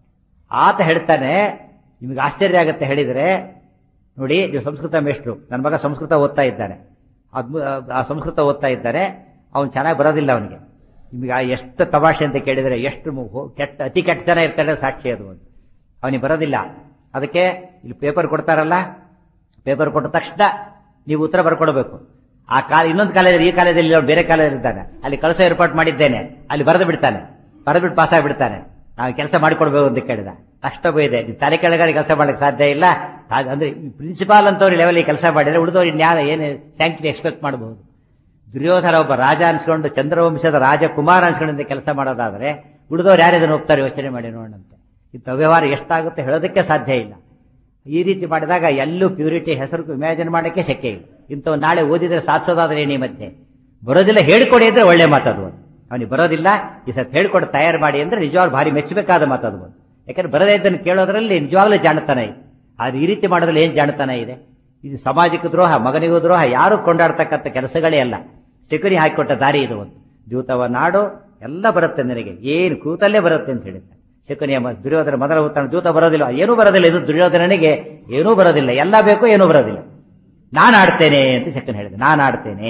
ಆತ ಹೇಳ್ತಾನೆ ನಿಮಗೆ ಆಶ್ಚರ್ಯ ಆಗುತ್ತೆ ಹೇಳಿದರೆ ನೋಡಿ ನೀವು ಸಂಸ್ಕೃತ ಮೇಷ್ಟ್ರು ನನ್ನ ಮಗ ಸಂಸ್ಕೃತ ಓದ್ತಾ ಇದ್ದಾನೆ ಅದ್ಭು ಆ ಸಂಸ್ಕೃತ ಓದ್ತಾ ಇದ್ದಾನೆ ಅವನು ಚೆನ್ನಾಗಿ ಬರೋದಿಲ್ಲ ಅವನಿಗೆ ನಿಮಗೆ ಎಷ್ಟು ತಮಾಷೆ ಅಂತ ಕೇಳಿದರೆ ಎಷ್ಟು ಮು- ಹೋ- ಕೆಟ್ಟ ಅತಿ ಕೆಟ್ಟ ಜನ ಇರ್ತಾರೆ ಸಾಕ್ಷಿ ಅದು ಒಂದು ಅವನಿಗೆ ಬರೋದಿಲ್ಲ ಅದಕ್ಕೆ ಇಲ್ಲಿ ಪೇಪರ್ ಕೊಡ್ತಾರಲ್ಲ ಪೇಪರ್ ಕೊಟ್ಟ ತಕ್ಷಣ ನೀವು ಉತ್ತರ ಬರ್ಕೊಡ್ಬೇಕು ಆ ಕಾಲ ಇನ್ನೊಂದು ಕಾಲೇಜ್ ಈ ಕಾಲೇಜಲ್ಲಿ ಅವ್ನು ಬೇರೆ ಕಾಲೇಜ್ ಇರ್ತಾನೆ ಅಲ್ಲಿ ಕಳಿಸೋ ಏರ್ಪಾಟ್ ಮಾಡಿದ್ದೇನೆ ಅಲ್ಲಿ ಬರೆದು ಬಿಡ್ತಾನೆ ಬರೆದು ಬಿಟ್ಟು ಪಾಸ್ ಆಗಿಬಿಡ್ತಾನೆ ನಾವು ಕೆಲಸ ಮಾಡಿಕೊಡ್ಬೇಕು ಅಂತ ಕೇಳಿದ ಕಷ್ಟ ಇದೆ ನೀವು ತಲೆ ಕೆಳಗಡೆ ಕೆಲಸ ಮಾಡಕ್ಕೆ ಸಾಧ್ಯ ಇಲ್ಲ ಹಾಗ್- ಅಂದ್ರೆ ಪ್ರಿನ್ಸಿಪಾಲ್ ಅಂತವ್ರು ಲೆವೆಲ್ ಕೆಲಸ ಮಾಡಿದ್ರೆ ಉಳಿದವ್ರು ಇನ್ಯಾವ ಏನು ಸ್ಯಾಂಕ್ಟಿ ಎಕ್ಸ್ಪೆಕ್ಟ್ ಮಾಡಬಹುದು ದುರ್ಯೋಧನ ಒಬ್ಬ ರಾಜ ಅನ್ಸ್ಕೊಂಡು ಚಂದ್ರವಂಶದ ರಾಜಕುಮಾರ ಅನ್ಸ್ಕೊಂಡು ಕೆಲಸ ಮಾಡೋದಾದ್ರೆ ಉಳಿದವ್ರು ಯಾರು ಇದನ್ನು ಹೋಗ್ತಾರೆ ಯೋಚನೆ ಮಾಡಿ ನೋಡಂತೆ ಇಂಥ ವ್ಯವಹಾರ ಎಷ್ಟಾಗುತ್ತೆ ಹೇಳೋದಕ್ಕೆ ಸಾಧ್ಯ ಇಲ್ಲ ಈ ರೀತಿ ಮಾಡಿದಾಗ ಎಲ್ಲೂ ಪ್ಯೂರಿಟಿ ಹೆಸರು ಇಮ್ಯಾಜಿನ್ ಮಾಡೋಕ್ಕೆ ಶಕ್ಯ ಇಲ್ಲ ಇಂಥವ್ ನಾಳೆ ಓದಿದ್ರೆ ಸಾಧಿಸೋದಾದ್ರೆ ಏನಿ ಮಧ್ಯೆ ಬರೋದಿಲ್ಲ ಹೇಳ್ಕೊಡಿ ಅಂದ್ರೆ ಒಳ್ಳೆ ಮಾತದು ಅವನಿಗೆ ಬರೋದಿಲ್ಲ ಈ ಸತ್ ಹೇಳ್ಕೊಟ್ಟು ತಯಾರು ಮಾಡಿ ಅಂದ್ರೆ ನಿಜವಾಗ್ಲೂ ಭಾರಿ ಮೆಚ್ಚಬೇಕಾದ ಮಾತದು ಒಂದು ಯಾಕಂದ್ರೆ ಬರದೇ ಇದ್ದನ್ನು ಕೇಳೋದ್ರಲ್ಲಿ ನಿಜವಾಗ್ಲೂ ಜಾಣತನ ಇದೆ ಆದ್ರೆ ಈ ರೀತಿ ಮಾಡೋದ್ರಲ್ಲಿ ಏನ್ ಜಾಣತನ ಇದೆ ಇದು ಸಮಾಜಕ್ಕೆ ದ್ರೋಹ ಮಗನಿಗೂ ದ್ರೋಹ ಯಾರು ಕೊಂಡಾಡ್ತಕ್ಕಂಥ ಕೆಲಸಗಳೇ ಅಲ್ಲ ಶಕುನಿ ಹಾಕಿಕೊಟ್ಟ ದಾರಿ ಇದು ಒಂದು ದ್ಯೂತವ ನಾಡು ಎಲ್ಲ ಬರುತ್ತೆ ನಿನಗೆ ಏನು ಕೂತಲ್ಲೇ ಬರುತ್ತೆ ಅಂತ ಹೇಳಿದ್ದ ಶಕುನಿಯ ಮ- ದುರ್ಯೋಧನ ಮೊದಲ ಉತ್ತರ ದೂತ ಬರೋದಿಲ್ಲ ಏನೂ ಬರೋದಿಲ್ಲ ಇದು ದುರ್ಯೋಧನನಿಗೆ ಏನೂ ಬರೋದಿಲ್ಲ ಎಲ್ಲ ಬೇಕು ಏನೂ ಬರೋದಿಲ್ಲ ನಾನು ಆಡ್ತೇನೆ ಅಂತ ಶಕುನಿ ಹೇಳಿದ ನಾನು ಆಡ್ತೇನೆ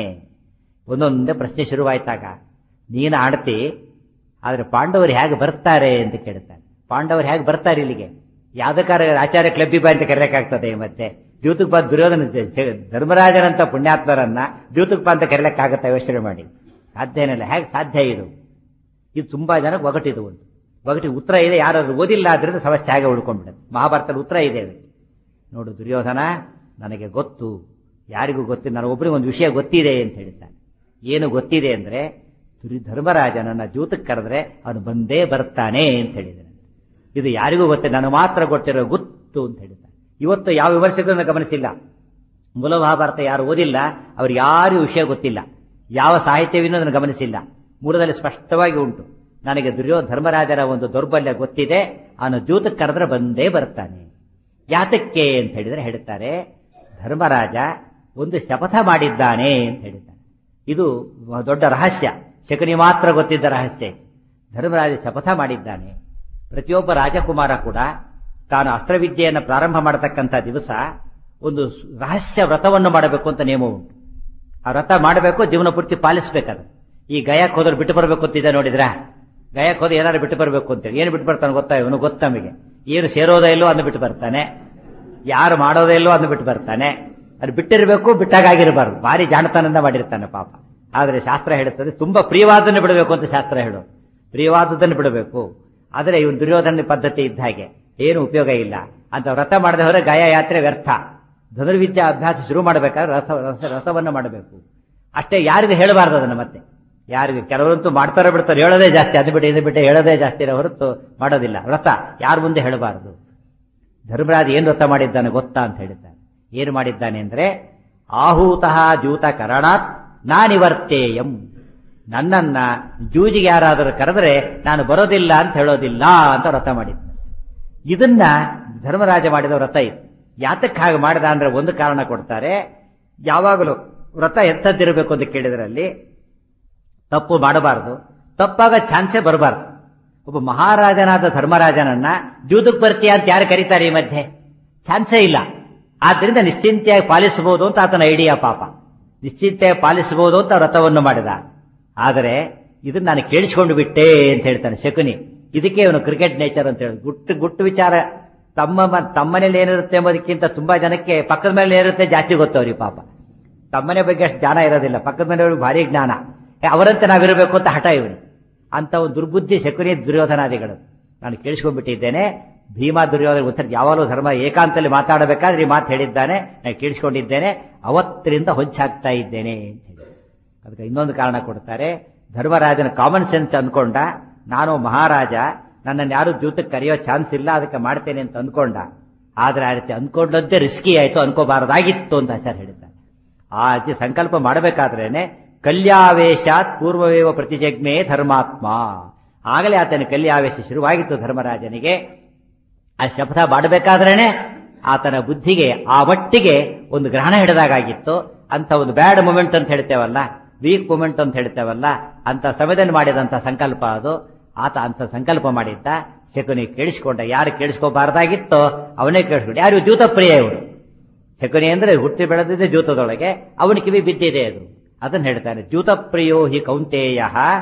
ಒಂದೊಂದೇ ಪ್ರಶ್ನೆ ಶುರುವಾಯ್ತಾಗ ನೀನು ಆಡ್ತಿ ಆದ್ರೆ ಪಾಂಡವರು ಹೇಗೆ ಬರ್ತಾರೆ ಅಂತ ಕೇಳ್ತಾನೆ ಪಾಂಡವರು ಹೇಗೆ ಬರ್ತಾರೆ ಇಲ್ಲಿಗೆ ಯಾವ್ದಕ್ಕಾರ ಆಚಾರ್ಯ ಕ್ಲಬ್ಬಿ ಬಾ ಅಂತ ಕರೆಯಕ್ಕಾಗ್ತದೆ ಮತ್ತೆ ದ್ಯೂತಕ್ ಬಾ ದುರ್ಯೋಧನ ಜ- ಜ- ಧರ್ಮರಾಜರಂತ ಪುಣ್ಯಾತ್ಮರನ್ನ ದ್ಯೂತಕ್ ಬಾ ಅಂತ ಕರೆಯಕ್ಕಾಗತ್ತೆ ಯೋಚನೆ ಮಾಡಿ ಸಾಧ್ಯನಿಲ್ಲ ಹೇಗೆ ಸಾಧ್ಯ ಇದು ಇದು ತುಂಬಾ ಜನಕ್ಕೆ ಒಗಟಿದು ಒಂದು ಒಗಟಿ ಉತ್ತರ ಇದೆ ಯಾರಾದ್ರೂ ಓದಿಲ್ಲ ಆದ್ರಿಂದ ಸಮಸ್ಯೆ ಹಾಗೆ ಉಳ್ಕೊಂಡ್ಬಿಡುತ್ತೆ ಮಹಾಭಾರತದ ಉತ್ತರ ಇದೆ ಅದಕ್ಕೆ ನೋಡು ದುರ್ಯೋಧನ ನನಗೆ ಗೊತ್ತು ಯಾರಿಗೂ ಗೊತ್ತಿಲ್ಲ ನನಗೆ ಒಬ್ಬರಿಗೆ ಒಂದು ವಿಷಯ ಗೊತ್ತಿದೆ ಅಂತ ಹೇಳ್ತಾನೆ ಏನು ಗೊತ್ತಿದೆ ಅಂದ್ರೆ ದುರಿ ಧರ್ಮರಾಜನನ್ನ ಜೂತಕ್ಕೆ ಕರೆದ್ರೆ ಅವನು ಬಂದೇ ಬರ್ತಾನೆ ಅಂತ ಹೇಳಿದ್ದಾನೆ ಇದು ಯಾರಿಗೂ ಗೊತ್ತಿಲ್ಲ ನನಗೆ ಮಾತ್ರ ಗೊತ್ತಿರೋ ಗೊತ್ತು ಅಂತ ಹೇಳಿದ್ದಾನೆ ಇವತ್ತು ಯಾವ ವಿಮರ್ಶಕರನ್ನ ಗಮನಿಸಿಲ್ಲ ಮೂಲ ಮಹಾಭಾರತ ಯಾರು ಓದಿಲ್ಲ ಅವ್ರಿಗೆ ಯಾರಿಗೂ ವಿಷಯ ಗೊತ್ತಿಲ್ಲ ಯಾವ ಸಾಹಿತ್ಯವಿನ್ನೂ ನನಗೆ ಗಮನಿಸಿಲ್ಲ ಮೂಲದಲ್ಲಿ ಸ್ಪಷ್ಟವಾಗಿ ಉಂಟು ನನಗೆ ದುರ್ಯೋ ಧರ್ಮರಾಜರ ಒಂದು ದೌರ್ಬಲ್ಯ ಗೊತ್ತಿದೆ ಅವನು ಜೂತಕ್ಕೆ ಕರೆದ್ರೆ ಬಂದೇ ಬರ್ತಾನೆ ಯಾತಕ್ಕೆ ಅಂತ ಹೇಳಿದ್ರೆ ಹೇಳ್ತಾರೆ ಧರ್ಮರಾಜ ಒಂದು ಶಪಥ ಮಾಡಿದ್ದಾನೆ ಅಂತ ಹೇಳಿದ್ದಾನೆ ಇದು ದೊಡ್ಡ ರಹಸ್ಯ ಶಕುನಿ ಮಾತ್ರ ಗೊತ್ತಿದ್ದ ರಹಸ್ಯ ಧರ್ಮರಾಜ ಶಪಥ ಮಾಡಿದ್ದಾನೆ ಪ್ರತಿಯೊಬ್ಬ ರಾಜಕುಮಾರ ಕೂಡ ತಾನು ಅಸ್ತ್ರವಿದ್ಯೆಯನ್ನು ಪ್ರಾರಂಭ ಮಾಡತಕ್ಕಂಥ ದಿವಸ ಒಂದು ರಹಸ್ಯ ವ್ರತವನ್ನು ಮಾಡಬೇಕು ಅಂತ ನಿಯಮ ಉಂಟು ಆ ವ್ರತ ಮಾಡಬೇಕು ಜೀವನ ಪೂರ್ತಿ ಪಾಲಿಸ್ಬೇಕದು ಈ ಗಯಕ್ಕೆ ಹೋದ್ರೆ ಬಿಟ್ಟು ಬರಬೇಕು ಅಂತಿದ್ದ ನೋಡಿದ್ರ ಗಯಕ್ಕೆ ಹೋದ್ರೆ ಏನಾದ್ರು ಬಿಟ್ಟು ಬರಬೇಕು ಅಂತೇಳಿ ಏನು ಬಿಟ್ಟು ಬರ್ತಾನೆ ಗೊತ್ತಾ ಇವನು ಗೊತ್ತ ನಮಗೆ ಏನು ಸೇರೋದೇ ಇಲ್ಲೋ ಅಂದು ಬಿಟ್ಟು ಬರ್ತಾನೆ ಯಾರು ಮಾಡೋದೇ ಇಲ್ಲೋ ಅಂದು ಬಿಟ್ಟು ಬರ್ತಾನೆ ಅದು ಬಿಟ್ಟಿರಬೇಕು ಬಿಟ್ಟಾಗಿರಬಾರ್ದು ಭಾರಿ ಜಾಣತನದಿಂದ ಮಾಡಿರ್ತಾನೆ ಪಾಪ ಆದರೆ ಶಾಸ್ತ್ರ ಹೇಳುತ್ತದೆ ತುಂಬಾ ಪ್ರಿಯವಾದನ್ನು ಬಿಡಬೇಕು ಅಂತ ಶಾಸ್ತ್ರ ಹೇಳೋದು ಪ್ರಿಯವಾದದ್ದನ್ನು ಬಿಡಬೇಕು ಆದರೆ ಇವನು ದುರ್ಯೋಧನ ಪದ್ಧತಿ ಇದ್ದ ಹಾಗೆ ಏನು ಉಪಯೋಗ ಇಲ್ಲ ಅಂತ ವ್ರತ ಮಾಡದೆ ಹೋದ್ರೆ ಗಯ ಯಾತ್ರೆ ವ್ಯರ್ಥ ಧನುರ್ವಿದ್ಯಾ ಅಭ್ಯಾಸ ಶುರು ಮಾಡಬೇಕಾದ್ರೆ ರಥ ರಥ ರಥವನ್ನು ಮಾಡಬೇಕು ಅಷ್ಟೇ ಯಾರಿಗೂ ಹೇಳಬಾರ್ದು ಅದನ್ನು ಮತ್ತೆ ಯಾರಿಗೂ ಕೆಲವರಂತೂ ಮಾಡ್ತಾರೆ ಬಿಡ್ತಾರೆ ಹೇಳೋದೇ ಜಾಸ್ತಿ ಅದು ಬಿಟ್ಟು ಇದು ಬಿಟ್ಟು ಹೇಳೋದೇ ಜಾಸ್ತಿ ಇರೋ ಹೊರತು ಮಾಡೋದಿಲ್ಲ ವ್ರತ ಯಾರ ಮುಂದೆ ಹೇಳಬಾರದು ಧರ್ಮರಾಜ ಏನು ವ್ರತ ಮಾಡಿದ್ದಾನೆ ಗೊತ್ತಾ ಅಂತ ಹೇಳಿದ್ದಾನೆ ಏನು ಮಾಡಿದ್ದಾನೆ ಅಂದ್ರೆ ಆಹೂತಃ ದ್ಯೂತ ಕರಣಾತ್ ನಾನಿವರ್ತೇಯಂ ನನ್ನನ್ನ ಜೂಜಿಗೆ ಯಾರಾದರೂ ಕರೆದರೆ ನಾನು ಬರೋದಿಲ್ಲ ಅಂತ ಹೇಳೋದಿಲ್ಲ ಅಂತ ವ್ರತ ಮಾಡಿದ್ದ ಇದನ್ನ ಧರ್ಮರಾಜ ಮಾಡಿದ ವ್ರತ ಇದು ಯಾತಕ್ಕೆ ಹಾಗೆ ಮಾಡಿದ ಅಂದ್ರೆ ಒಂದು ಕಾರಣ ಕೊಡ್ತಾರೆ ಯಾವಾಗಲೂ ವ್ರತ ಎಂಥದ್ದಿರಬೇಕು ಅಂತ ಕೇಳಿದ್ರಲ್ಲಿ ತಪ್ಪು ಮಾಡಬಾರದು ತಪ್ಪಾಗ ಚಾನ್ಸೇ ಬರಬಾರ್ದು ಒಬ್ಬ ಮಹಾರಾಜನಾದ ಧರ್ಮರಾಜನನ್ನ ದ್ಯೂತಕ್ಕೆ ಬರ್ತೀಯ ಅಂತ ಯಾರು ಕರೀತಾರೆ ಈ ಮಧ್ಯೆ ಚಾನ್ಸೇ ಇಲ್ಲ ಆದ್ರಿಂದ ನಿಶ್ಚಿಂತೆಯಾಗಿ ಪಾಲಿಸಬಹುದು ಅಂತ ಆತನ ಐಡಿಯಾ ಪಾಪ ನಿಶ್ಚಿಂತೆಯಾಗಿ ಪಾಲಿಸಬಹುದು ಅಂತ ವ್ರತವನ್ನು ಮಾಡಿದ ಆದರೆ ಇದನ್ನ ನಾನು ಕೇಳಿಸ್ಕೊಂಡು ಬಿಟ್ಟೆ ಅಂತ ಹೇಳ್ತಾನೆ ಶಕುನಿ ಇದಕ್ಕೆ ಇವನು ಕ್ರಿಕೆಟ್ ನೇಚರ್ ಅಂತ ಹೇಳಿ ಗುಟ್ಟು ಗುಟ್ಟು ವಿಚಾರ ತಮ್ಮ ಮ- ತಮ್ಮನೇಲಿ ಏನಿರುತ್ತೆ ಎಂಬುದಕ್ಕಿಂತ ತುಂಬಾ ಜನಕ್ಕೆ ಪಕ್ಕದ ಮೇಲೆ ಏನಿರುತ್ತೆ ಜಾಸ್ತಿ ಗೊತ್ತವ್ರಿ ಪಾಪ ತಮ್ಮನೆ ಬಗ್ಗೆ ಅಷ್ಟು ಜ್ಞಾನ ಇರೋದಿಲ್ಲ ಪಕ್ಕದ ಮನೆಯವ್ರಿಗೆ ಭಾರಿ ಜ್ಞಾನ ಏ, ಅವರಂತೆ ನಾವಿರಬೇಕು ಅಂತ ಹಠ ಇವನು ಅಂತ ಒಂದು ದುರ್ಬುದ್ಧಿ ಶಕುನಿ ದುರ್ಯೋಧನಾದಿಗಳು ನಾನು ಕೇಳಿಸ್ಕೊಂಡ್ಬಿಟ್ಟಿದ್ದೇನೆ ಭೀಮಾ ದುರ್ಯೋಧನ ಉತ್ತರ ಯಾವಾಗಲೂ ಧರ್ಮ ಏಕಾಂತದಲ್ಲಿ ಮಾತಾಡಬೇಕಾದ್ರೆ ಈ ಮಾತು ಹೇಳಿದ್ದಾನೆ ನಾನು ಕೇಳಿಸ್ಕೊಂಡಿದ್ದೇನೆ ಅವತ್ತರಿಂದ ಹೊಂಚಾಗ್ತಾ ಇದ್ದೇನೆ ಅಂತ ಹೇಳಿ ಅದಕ್ಕೆ ಇನ್ನೊಂದು ಕಾರಣ ಕೊಡ್ತಾರೆ ಧರ್ಮರಾಜನ ಕಾಮನ್ ಸೆನ್ಸ್ ಅಂದ್ಕೊಂಡ ನಾನು ಮಹಾರಾಜ ನನ್ನನ್ನು ಯಾರು ದ್ಯೂತಕ್ಕೆ ಕರೆಯೋ ಚಾನ್ಸ್ ಇಲ್ಲ ಅದಕ್ಕೆ ಮಾಡ್ತೇನೆ ಅಂತ ಅಂದ್ಕೊಂಡ ಆದ್ರೆ ಆ ರೀತಿ ಅಂದ್ಕೊಂಡದ್ದೇ ರಿಸ್ಕಿ ಆಯ್ತು ಅನ್ಕೋಬಾರದಾಗಿತ್ತು ಅಂತ ಆಚಾರ್ಯ ಹೇಳಿದ್ದಾರೆ ಆ ರೀತಿ ಸಂಕಲ್ಪ ಮಾಡಬೇಕಾದ್ರೇನೆ ಕಲ್ಯಾವೇಶಾತ್ ಪೂರ್ವವೇವ ಪ್ರತಿಜಜ್ಞೆ ಧರ್ಮಾತ್ಮ ಆಗಲೇ ಆತನ ಕಲ್ಯಾವೇಶ ಶುರುವಾಗಿತ್ತು ಧರ್ಮರಾಜನಿಗೆ ಆ ಶಪಥ ಮಾಡಬೇಕಾದ್ರೇನೆ ಆತನ ಬುದ್ಧಿಗೆ ಆ ಮಟ್ಟಿಗೆ ಒಂದು ಗ್ರಹಣ ಹಿಡಿದಾಗಿತ್ತು ಅಂತ ಒಂದು ಬ್ಯಾಡ್ ಮೂಮೆಂಟ್ ಅಂತ ಹೇಳ್ತೇವಲ್ಲ ವೀಕ್ ಮೂಮೆಂಟ್ ಅಂತ ಹೇಳ್ತೇವಲ್ಲ ಅಂತ ಸಮಯದಲ್ಲಿ ಮಾಡಿದಂತ ಸಂಕಲ್ಪ ಅದು ಆತ ಅಂತ ಸಂಕಲ್ಪ ಮಾಡಿದ್ದ ಶಕುನಿ ಕೇಳಿಸ್ಕೊಂಡ ಯಾರು ಕೇಳಿಸ್ಕೋಬಾರ್ದಾಗಿತ್ತೋ ಅವನೇ ಕೇಳಿಸ್ಕೊಂಡ ಯಾರು ದ್ಯೂತ ಪ್ರಿಯ ಇವರು ಶಕುನಿ ಅಂದ್ರೆ ಹುಟ್ಟಿ ಬೆಳೆದಿದೆ ದ್ಯೂತದೊಳಗೆ ಅವನ ಕಿವಿ ಬಿದ್ದಿದೆ ಅದು ಅದನ್ನ ಹೇಳ್ತಾನೆ ದ್ಯೂತ ಪ್ರಿಯೋ ಹಿ ಕೌಂತೇಯ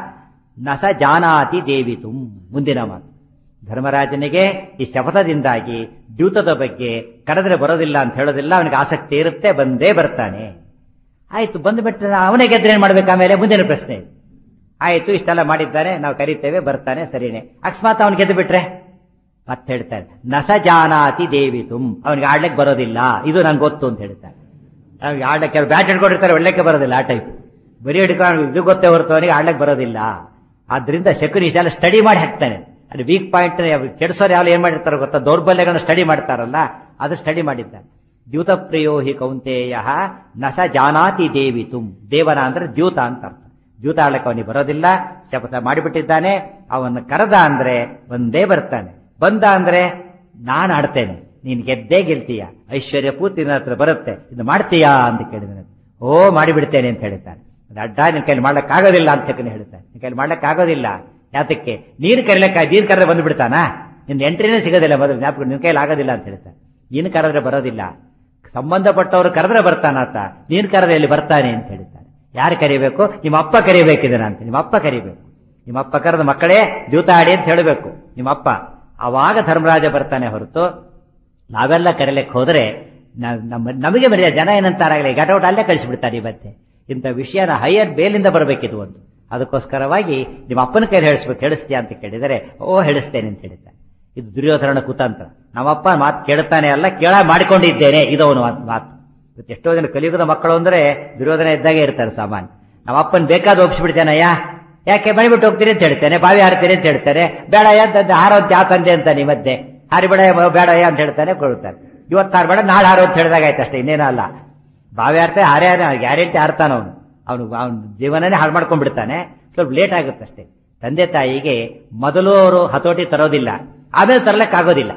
ನಸ ಜಾನಾತಿ ದೇವಿತು ಮುಂದಿನ ಮಾತು ಧರ್ಮರಾಜನಿಗೆ ಈ ಶಪಥದಿಂದಾಗಿ ದ್ಯೂತದ ಬಗ್ಗೆ ಕರೆದ್ರೆ ಬರೋದಿಲ್ಲ ಅಂತ ಹೇಳೋದಿಲ್ಲ ಅವನಿಗೆ ಆಸಕ್ತಿ ಇರುತ್ತೆ ಬಂದೇ ಬರ್ತಾನೆ ಆಯ್ತು ಬಂದ್ಬಿಟ್ರೆ ಅವನೇ ಗೆದ್ರೆ ಏನ್ ಮಾಡ್ಬೇಕು ಆಮೇಲೆ ಮುಂದಿನ ಪ್ರಶ್ನೆ ಆಯ್ತು ಇಷ್ಟೆಲ್ಲ ಮಾಡಿದ್ದಾನೆ ನಾವು ಕರಿತೇವೆ ಬರ್ತಾನೆ ಸರಿನೇ ಅಕಸ್ಮಾತ್ ಅವನು ಗೆದ್ದು ಬಿಟ್ರೆ ಮತ್ತೆ ಹೇಳ್ತಾನೆ ನಸ ಜಾನಾತಿ ದೇವಿತು ಅವನಿಗೆ ಆಡ್ಲಿಕ್ಕೆ ಬರೋದಿಲ್ಲ ಇದು ನಂಗೆ ಗೊತ್ತು ಅಂತ ಹೇಳ್ತಾನೆ ಅವ್ನಿಗೆ ಆಡ್ಲಿಕ್ಕೆ ಕೆಲವು ಬ್ಯಾಟ್ ಹಿಡ್ಕೊಂಡಿರ್ತಾರೆ ಒಳ್ಳೆಕ್ಕೆ ಬರೋದಿಲ್ಲ ಆ ಟೈಪ್ ಬರೀ ಹಿಡ್ಕೊಂಡು ಇದು ಗೊತ್ತೇ ಹೊರತು ಅವನಿಗೆ ಆಡ್ಲಿಕ್ಕೆ ಬರೋದಿಲ್ಲ ಆದ್ರಿಂದ ಶಕುನಿ ಇಷ್ಟೆಲ್ಲ ಸ್ಟಡಿ ಮಾಡಿ ಹಾಕ್ತಾನೆ ಅದು ವೀಕ್ ಪಾಯಿಂಟ್ ಕೆಡಿಸೋರು ಯಾವ ಏನ್ ಮಾಡಿರ್ತಾರೋ ಗೊತ್ತಾ ದೌರ್ಬಲ್ಯಗಳನ್ನ ಸ್ಟಡಿ ಮಾಡ್ತಾರಲ್ಲ ಅದು ಸ್ಟಡಿ ಮಾಡಿದ್ದಾನೆ ದ್ಯೂತ ಪ್ರಿಯೋ ಹಿ ಕೌಂತೇಯ ನಸ ಜಾನಾತಿ ದೇವಿತು ದೇವನ ಅಂದ್ರೆ ದ್ಯೂತ ಅಂತ ಅರ್ಥ ದ್ಯೂತ ಆಡ್ಲಿಕ್ಕೆ ಅವನಿಗೆ ಬರೋದಿಲ್ಲ ಶಪಥ ಮಾಡಿಬಿಟ್ಟಿದ್ದಾನೆ ಅವನ್ನ ಕರೆದ ಅಂದ್ರೆ ಒಂದೇ ಬರ್ತಾನೆ ಬಂದ ಅಂದ್ರೆ ನಾನು ಆಡ್ತೇನೆ ನೀನ್ ಗೆದ್ದೇ ಗೆಲ್ತೀಯ ಐಶ್ವರ್ಯ ಪೂರ್ತಿ ನನ್ನ ಹತ್ರ ಬರುತ್ತೆ ಇದು ಮಾಡ್ತೀಯಾ ಅಂತ ಕೇಳಿದ್ರೆ ಓ ಮಾಡಿಬಿಡ್ತೇನೆ ಅಂತ ಹೇಳ್ತಾನೆ ಅದು ಅಡ್ಡ ನಿನ್ ಕೈಲಿ ಮಾಡ್ಲಿಕ್ಕೆ ಆಗೋದಿಲ್ಲ ಅಂತ ಸೆಕೆಂಡ್ ಹೇಳ್ತಾನೆ ನಿನ್ ಕೈಲಿ ಮಾಡ್ಲಿಕ್ಕೆ ಆಗೋದಿಲ್ಲ ಯಾತಕ್ಕೆ ನೀರು ಕರಿಲಕ್ಕ ನೀರು ಕರೆದ್ರೆ ಬಂದು ಬಿಡ್ತಾನಾ ನಿನ್ ಎಂಟ್ರಿನೇ ಸಿಗೋದಿಲ್ಲ ಮೊದಲು ಜ್ಞಾಪಕ ನಿನ್ ಕೈಲಿ ಆಗೋದಿಲ್ಲ ಅಂತ ಹೇಳ್ತಾನೆ ನೀನು ಕರೆದ್ರೆ ಬರೋದಿಲ್ಲ ಸಂಬಂಧಪಟ್ಟವರು ಕರೆದ್ರೆ ಬರ್ತಾನಾತ ನೀನು ಕರೆದ್ರೆ ಎಲ್ಲಿ ಬರ್ತಾನೆ ಅಂತ ಹೇಳ್ತಾನೆ ಯಾರು ಕರಿಬೇಕು ನಿಮ್ಮ ಅಪ್ಪ ಕರಿಬೇಕಿದನ ಅಂತ ನಿಮ್ಮ ಅಪ್ಪ ಕರಿಬೇಕು ನಿಮ್ಮ ಅಪ್ಪ ಕರೆದ ಮಕ್ಕಳೇ ದ್ಯೂತ ಆಡಿ ಅಂತ ಹೇಳಬೇಕು ನಿಮ್ಮ ಅಪ್ಪ ಅವಾಗ ಧರ್ಮರಾಜ ಬರ್ತಾನೆ ಹೊರತು ನಾವೆಲ್ಲ ಕರೀಲಿಕ್ಕೆ ಹೋದ್ರೆ ನಾವ್- ನಮ್ಮ ನಮಗೆ ಮರ್ಯ ಜನ ಏನಂತಾರಾಗಲಿ ಗಟೌಟ್ ಅಲ್ಲೇ ಕಳಿಸಿಬಿಡ್ತಾರೆ ಇವತ್ತೆ ಇಂಥ ವಿಷಯನ ಹೈಯರ್ ಬೇಲಿಂದ ಬರಬೇಕಿದು ಒಂದು ಅದಕ್ಕೋಸ್ಕರವಾಗಿ ನಿಮ್ಮ ಅಪ್ಪನ ಕೈಲಿ ಹೇಳಿಸ್ಬೇಕು ಹೇಳಿಸ್ತೀಯ ಅಂತ ಕೇಳಿದರೆ ಓ ಹೇಳಿಸ್ತೇನೆ ಅಂತ ಹೇಳಿದ್ದಾನೆ ಇದು ದುರ್ಯೋಧನ ಕುತಂತ್ರ ನಮ್ಮಪ್ಪ ಮಾತು ಕೇಳ್ತಾನೆ ಅಲ್ಲ ಕೇಳ ಮಾಡಿಕೊಂಡಿದ್ದೇನೆ ಇದು ಅವನು ಮಾತು ಇವತ್ತು ಎಷ್ಟೋ ಜನ ಕಲಿಯುಗದ ಮಕ್ಕಳು ಅಂದ್ರೆ ದುರ್ಯೋಧನ ಇದ್ದಾಗೆ ಇರ್ತಾರೆ ಸಾಮಾನ್ಯ ನಮ್ಮಪ್ಪನ್ ಬೇಕಾದ ಒಪ್ಪಿಸ್ಬಿಡ್ತೇನಯ್ಯ ಯಾಕೆ ಮಣಿಬಿಟ್ಟು ಹೋಗ್ತೀನಿ ಅಂತ ಹೇಳ್ತೇನೆ ಬಾವಿ ಹಾರ್ತೀನಿ ಅಂತ ಹೇಳ್ತಾರೆ ಬೇಡಯ್ಯ ಅಂತ ಹಾರೋ ಅಂತ ಯಾವ ತಂದೆ ಅಂತ ಈ ಮಧ್ಯೆ ಹಾರಿ ಬೇಡ ಬೇಡಯ್ಯ ಅಂತ ಹೇಳ್ತಾನೆ ಕೊಡ್ತಾನೆ ಇವತ್ತು ಹಾರ ಬೇಡ ನಾಳೆ ಹಾರೋ ಅಂತ ಹೇಳಿದಾಗ ಆಯ್ತು ಅಷ್ಟೇ ಇನ್ನೇನೂ ಅಲ್ಲ ಬಾವಿ ಹಾರ್ತಾನೆ ಹಾರೇ ಗ್ಯಾರಂಟಿ ಹಾರ್ತಾನ ಅವನು ಅವನು ಅವನ ಜೀವನನೇ ಹಾಳು ಮಾಡ್ಕೊಂಡ್ಬಿಡ್ತಾನೆ ಸ್ವಲ್ಪ ಲೇಟ್ ಆಗುತ್ತೆ ಅಷ್ಟೇ ತಂದೆ ತಾಯಿಗೆ ಮೊದಲು ಅವರು ಹತೋಟಿ ತರೋದಿಲ್ಲ ಆಮೇಲೆ ತರಲಿಕ್ಕಾಗೋದಿಲ್ಲ